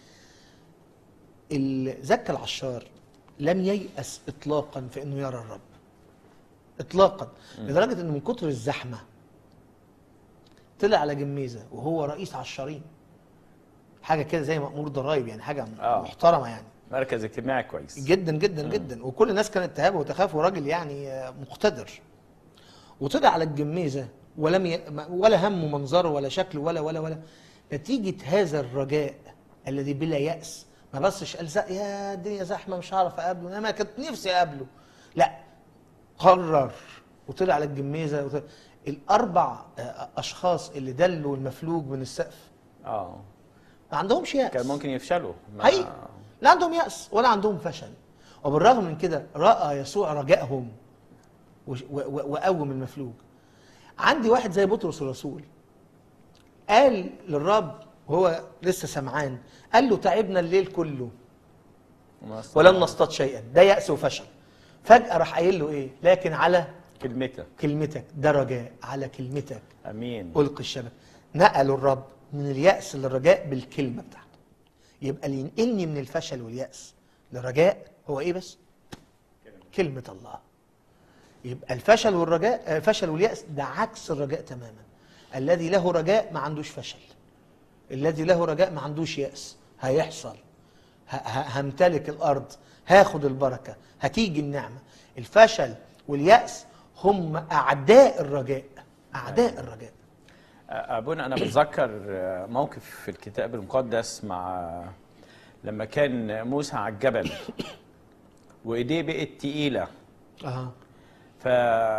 ال- زكى العشار لم ييأس إطلاقا في أنه يرى الرب إطلاقا لدرجة أنه من كتر الزحمة طلع على جميزة وهو رئيس عشارين حاجة كده زي مأمور ضرايب يعني حاجة آه. محترمة يعني مركز اجتماعي كويس جدا جدا جدا وكل الناس كانت تهابه وتخاف وراجل يعني آه، مقتدر وطلع على الجميزه ولم ي... ما- ولا همه منظره ولا شكله ولا ولا ولا نتيجه هذا الرجاء الذي بلا يأس ما بصش قال "زق- يا الدنيا زحمه مش هعرف اقابله انا ما كنت نفسي اقابله لا قرر وطلع على الجميزه وطلع. الاربع آه، اشخاص اللي دلوا المفلوج من السقف اه ما عندهمش يأس كان ممكن يفشلوا ما- هي لا عندهم يأس ولا عندهم فشل وبالرغم من كده رأى يسوع رجائهم وش- و- و- وقوم المفلوج عندي واحد زي بطرس الرسول قال للرب وهو لسه سمعان قال له تعبنا الليل كله ما- ولم نصطاد شيئا ده يأس وفشل فجأة راح قايل له ايه لكن على كلمتك كلمتك ده رجاء على كلمتك امين ألقي الشبك نقلوا الرب من اليأس للرجاء بالكلمة بتاعته يبقى اللي ينقلني من الفشل واليأس للرجاء هو إيه بس؟ كلمة الله يبقى الفشل والرجاء الفشل واليأس ده عكس الرجاء تماما الذي له رجاء ما عندوش فشل الذي له رجاء ما عندوش يأس هيحصل ه- ه- همتلك الأرض هاخد البركة هتيجي النعمة الفشل واليأس هم أعداء الرجاء أعداء الرجاء ابونا انا بتذكر موقف في الكتاب المقدس مع لما كان موسى على الجبل وايديه بقت تقيله أها ف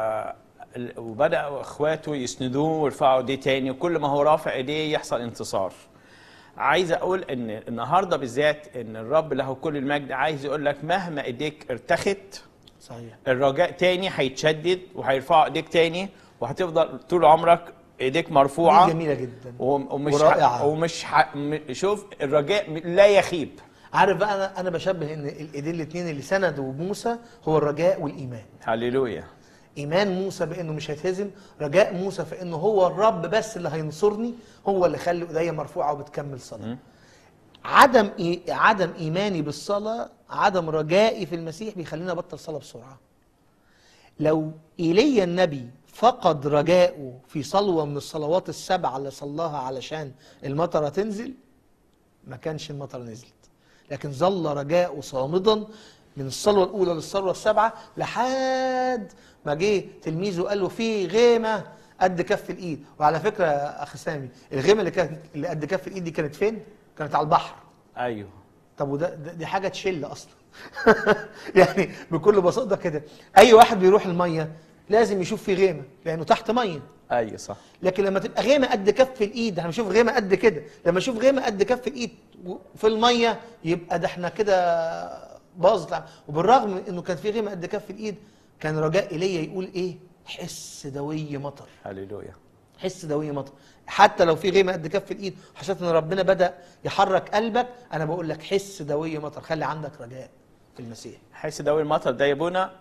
وبدا اخواته يسندوه ويرفعوا ايديه تاني وكل ما هو رافع ايديه يحصل انتصار عايز اقول ان النهارده بالذات ان الرب له كل المجد عايز يقول لك مهما ايديك ارتخت صحيح الرجاء تاني هيتشدد وهيرفعوا ايديك تاني وهتفضل طول عمرك ايديك مرفوعه دي جميلة جدا وم- ومش ورائعة. ح... ومش ح... م- شوف الرجاء م- لا يخيب عارف بقى انا انا بشبه ان الايدين الاثنين اللي سندوا موسى هو الرجاء والايمان هللويا ايمان موسى بانه مش هيتهزم رجاء موسى في انه هو الرب بس اللي هينصرني هو اللي خلي ايديا مرفوعه وبتكمل صلاه عدم إي... عدم ايماني بالصلاه عدم رجائي في المسيح بيخليني ابطل صلاه بسرعه لو ايليا النبي فقد رجائه في صلوه من الصلوات السبعه اللي صلاها علشان المطره تنزل ما كانش المطره نزلت لكن ظل رجاؤه صامدا من الصلوه الاولى للصلوه السابعه لحد ما جه تلميذه قال له في غيمه قد كف الايد وعلى فكره يا اخ سامي الغيمه اللي كانت اللي قد كف الايد دي كانت فين؟ كانت على البحر ايوه طب وده ده- دي حاجه تشل اصلا يعني بكل بساطه كده اي واحد بيروح الميه لازم يشوف في غيمه لانه تحت ميه ايوه صح لكن لما تبقى غيمه قد كف الايد هنشوف غيمه قد كده لما اشوف غيمه قد كف الايد و- في الميه يبقى ده احنا كده باظت الع- وبالرغم من انه كان في غيمه قد كف الايد كان رجاء ايليا يقول ايه حس دوي مطر هللويا حس دوي مطر حتى لو في غيمه قد كف الايد حسيت ان ربنا بدا يحرك قلبك انا بقول لك حس دوي مطر خلي عندك رجاء في المسيح حيث دوري المطر ده يا ابونا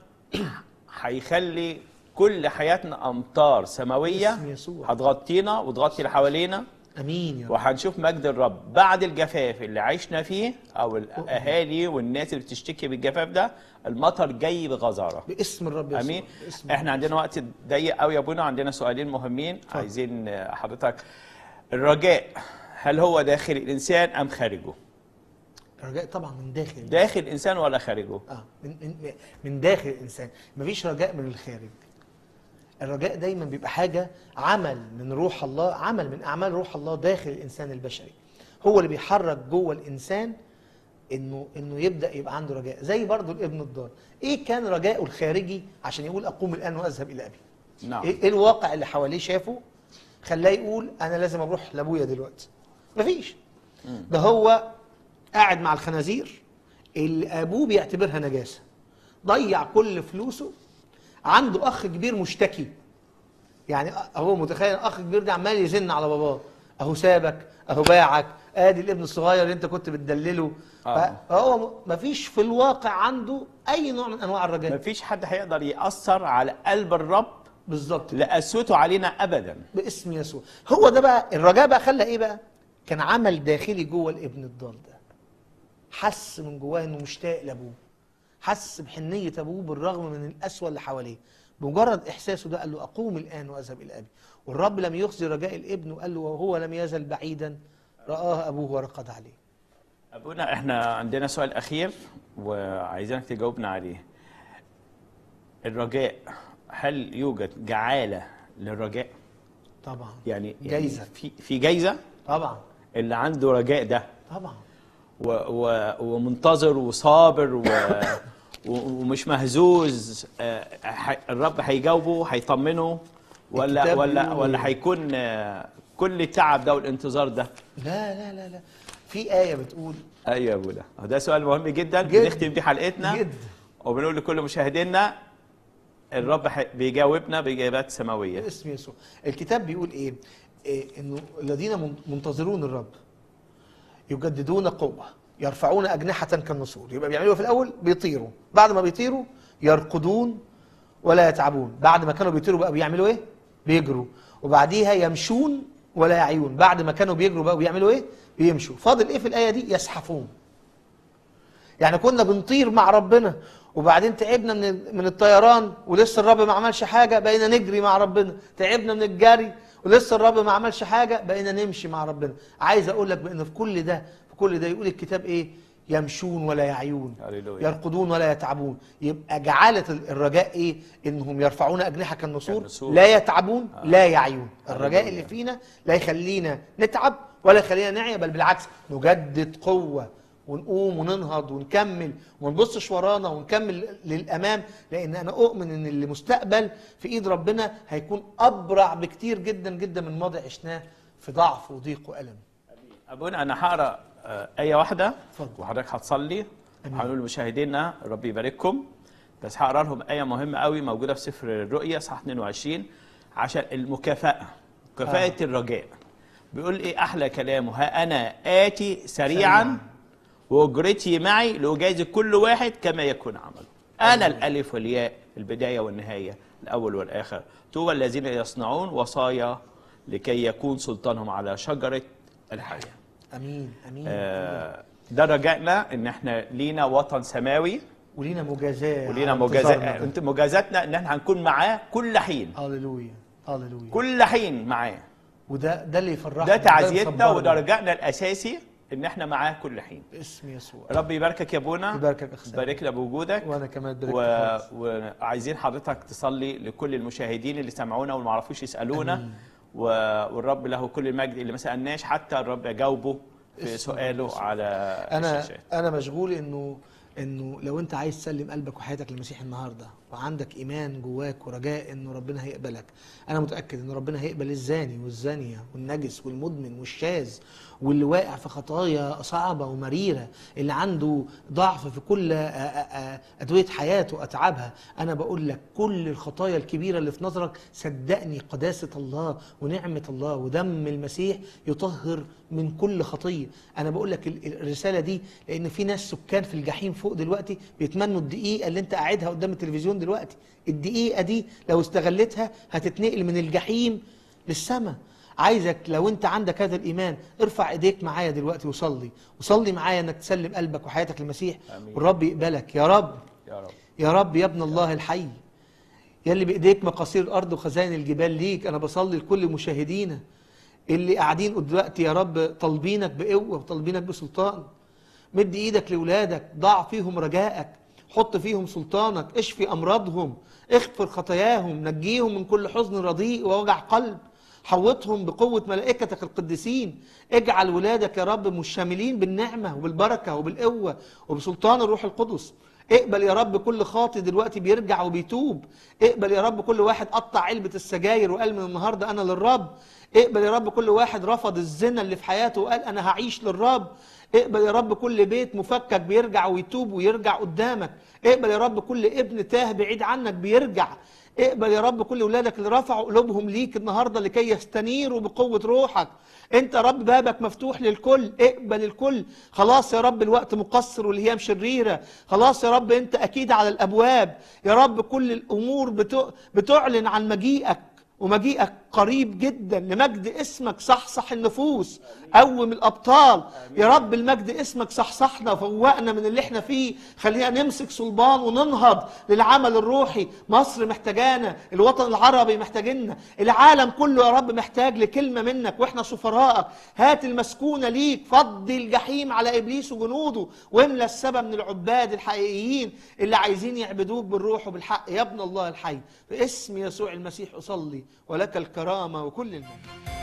هيخلي كل حياتنا امطار سماويه باسم يسوع. هتغطينا وتغطي اللي حوالينا امين يا رب وهنشوف مجد الرب بعد الجفاف اللي عشنا فيه او الاهالي والناس اللي بتشتكي بالجفاف ده المطر جاي بغزاره باسم الرب يسوع امين باسم احنا عندنا وقت ضيق قوي يا ابونا عندنا سؤالين مهمين عايزين آه، حضرتك الرجاء هل هو داخل الانسان ام خارجه الرجاء طبعا من داخل داخل الانسان ولا خارجه اه من من من داخل الانسان مفيش رجاء من الخارج الرجاء دايما بيبقى حاجه عمل من روح الله عمل من اعمال روح الله داخل الانسان البشري هو اللي بيحرك جوه الانسان انه انه يبدا يبقى عنده رجاء زي برضو الابن الضال ايه كان رجاؤه الخارجي عشان يقول اقوم الان واذهب الى ابي نعم ايه إيه الواقع اللي حواليه شافه خلاه يقول انا لازم اروح لابويا دلوقتي مفيش ده هو قاعد مع الخنازير اللي ابوه بيعتبرها نجاسه ضيع كل فلوسه عنده اخ كبير مشتكي يعني هو متخيل اخ كبير ده عمال يزن على باباه اهو سابك اهو باعك ادي الابن الصغير اللي انت كنت بتدلله آه. فهو مفيش في الواقع عنده اي نوع من انواع الرجاء مفيش حد هيقدر ياثر على قلب الرب بالظبط لقسوته علينا ابدا باسم يسوع هو ده بقى الرجاء بقى خلى ايه بقى كان عمل داخلي جوه الابن الضال ده حس من جواه انه مشتاق لابوه حس بحنيه ابوه بالرغم من القسوه اللي حواليه بمجرد احساسه ده قال له اقوم الان واذهب الى ابي والرب لم يخزي رجاء الابن وقال له وهو لم يزل بعيدا رآه ابوه ورقد عليه ابونا احنا عندنا سؤال اخير وعايزينك تجاوبنا عليه الرجاء هل يوجد جعاله للرجاء طبعا يعني جايزة. يعني في في جايزه طبعا اللي عنده رجاء ده طبعا و و ومنتظر وصابر و و- ومش مهزوز آه، ح- الرب هيجاوبه هيطمنه ولا الكتاب ولا بيقول ولا إيه؟ هيكون آه، كل التعب ده والانتظار ده لا لا لا لا في آية بتقول ايوه يا ابونا ده سؤال مهم جدا جد. بنختم بيه حلقتنا جد وبنقول لكل مشاهدينا الرب ح- بيجاوبنا باجابات سماويه باسم يسوع الكتاب بيقول ايه, إيه انه الذين من- منتظرون الرب يجددون قوه يرفعون اجنحه كالنسور يبقى بيعملوا إيه في الاول بيطيروا بعد ما بيطيروا يرقدون ولا يتعبون بعد ما كانوا بيطيروا بقى بيعملوا ايه بيجروا وبعديها يمشون ولا يعيون بعد ما كانوا بيجروا بقى بيعملوا ايه بيمشوا فاضل ايه في الايه دي يزحفون يعني كنا بنطير مع ربنا وبعدين تعبنا من من الطيران ولسه الرب ما عملش حاجه بقينا نجري مع ربنا تعبنا من الجري ولسه الرب ما عملش حاجه بقينا نمشي مع ربنا عايز اقول لك بان في كل ده في كل ده يقول الكتاب ايه يمشون ولا يعيون هللويا. يرقدون ولا يتعبون يبقى جعاله الرجاء ايه انهم يرفعون اجنحه كالنسور كالنسور. لا يتعبون لا يعيون الرجاء هللويا. اللي فينا لا يخلينا نتعب ولا يخلينا نعي بل بالعكس نجدد قوه ونقوم وننهض ونكمل وما نبصش ورانا ونكمل للامام لان انا اؤمن ان المستقبل في ايد ربنا هيكون ابرع بكتير جدا جدا من الماضي عشناه في ضعف وضيق والم ابونا انا هقرا آه، ايه واحده اتفضل. وحضرتك هتصلي أمين. هنقول لمشاهدينا رب يبارككم بس هقرا لهم ايه مهمه قوي موجوده في سفر الرؤيا صح 22 عشان المكافاه مكافاه آه. آه. الرجاء بيقول ايه احلى كلامه ها انا اتي سريعا واجرتي معي لاجازي كل واحد كما يكون عمله انا الالف والياء البدايه والنهايه الاول والاخر طوبى الذين يصنعون وصايا لكي يكون سلطانهم على شجره الحياه امين امين آه، ده رجائنا ان احنا لينا وطن سماوي ولينا مجازاه ولينا على مجازات انتظارنا ده. انت مجازاتنا ان احنا هنكون معاه كل حين هللويا هللويا كل حين معاه وده ده اللي يفرحنا ده وده تعزيتنا يصبرنا. وده رجائنا الاساسي ان احنا معاه كل حين باسم يسوع ربي يباركك يا ابونا يباركك أخ سامي. باركنا بوجودك وانا كمان بارك و... و... وعايزين حضرتك تصلي لكل المشاهدين اللي سمعونا واللي ما عرفوش يسالونا أمين. و... والرب له كل المجد اللي ما سالناش حتى الرب يجاوبه في اسم سؤاله يسوع. على انا الشاشات انا مشغول انه انه لو انت عايز تسلم قلبك وحياتك للمسيح النهارده وعندك ايمان جواك ورجاء انه ربنا هيقبلك انا متاكد ان ربنا هيقبل الزاني والزانيه والنجس والمدمن والشاذ واللي واقع في خطايا صعبه ومريره اللي عنده ضعف في كل آ- آ- آ- ادويه حياته واتعابها انا بقول لك كل الخطايا الكبيره اللي في نظرك صدقني قداسه الله ونعمه الله ودم المسيح يطهر من كل خطيه انا بقول لك ال- الرساله دي لان في ناس سكان في الجحيم فوق دلوقتي بيتمنوا الدقيقه اللي انت قاعدها قدام التلفزيون دلوقتي الدقيقه دي لو استغلتها هتتنقل من الجحيم للسماء عايزك لو انت عندك هذا الايمان ارفع ايديك معايا دلوقتي وصلي وصلي معايا انك تسلم قلبك وحياتك للمسيح آمين. والرب يقبلك يا رب يا رب يا رب يا ابن الله الحي يا اللي بايديك مقاصير الارض وخزائن الجبال ليك انا بصلي لكل مشاهدينا اللي قاعدين دلوقتي يا رب طالبينك بقوه وطالبينك بسلطان مد ايدك لاولادك ضع فيهم رجائك حط فيهم سلطانك اشفي امراضهم اغفر خطاياهم نجيهم من كل حزن رديء ووجع قلب حوطهم بقوة ملائكتك القديسين اجعل ولادك يا رب مشاملين بالنعمة وبالبركة وبالقوة وبسلطان الروح القدس اقبل يا رب كل خاطي دلوقتي بيرجع وبيتوب اقبل يا رب كل واحد قطع علبة السجاير وقال من النهاردة أنا للرب اقبل يا رب كل واحد رفض الزنا اللي في حياته وقال أنا هعيش للرب اقبل يا رب كل بيت مفكك بيرجع ويتوب ويرجع قدامك اقبل يا رب كل ابن تاه بعيد عنك بيرجع اقبل يا رب كل ولادك اللي رفعوا قلوبهم ليك النهارده لكي يستنيروا بقوه روحك انت يا رب بابك مفتوح للكل اقبل الكل خلاص يا رب الوقت مقصر والايام شريره خلاص يا رب انت اكيد على الابواب يا رب كل الامور بتو- بتعلن عن مجيئك ومجيئك قريب جدا لمجد اسمك صحصح النفوس قوم الابطال يا رب المجد اسمك صحصحنا فوقنا من اللي احنا فيه خلينا نمسك صلبان وننهض للعمل الروحي مصر محتاجانا الوطن العربي محتاجنا العالم كله يا رب محتاج لكلمه منك واحنا سفراءك هات المسكونه ليك فضي الجحيم على ابليس وجنوده واملى السبا من العباد الحقيقيين اللي عايزين يعبدوك بالروح وبالحق يا ابن الله الحي باسم يسوع المسيح اصلي ولك الكرامه وكل المجد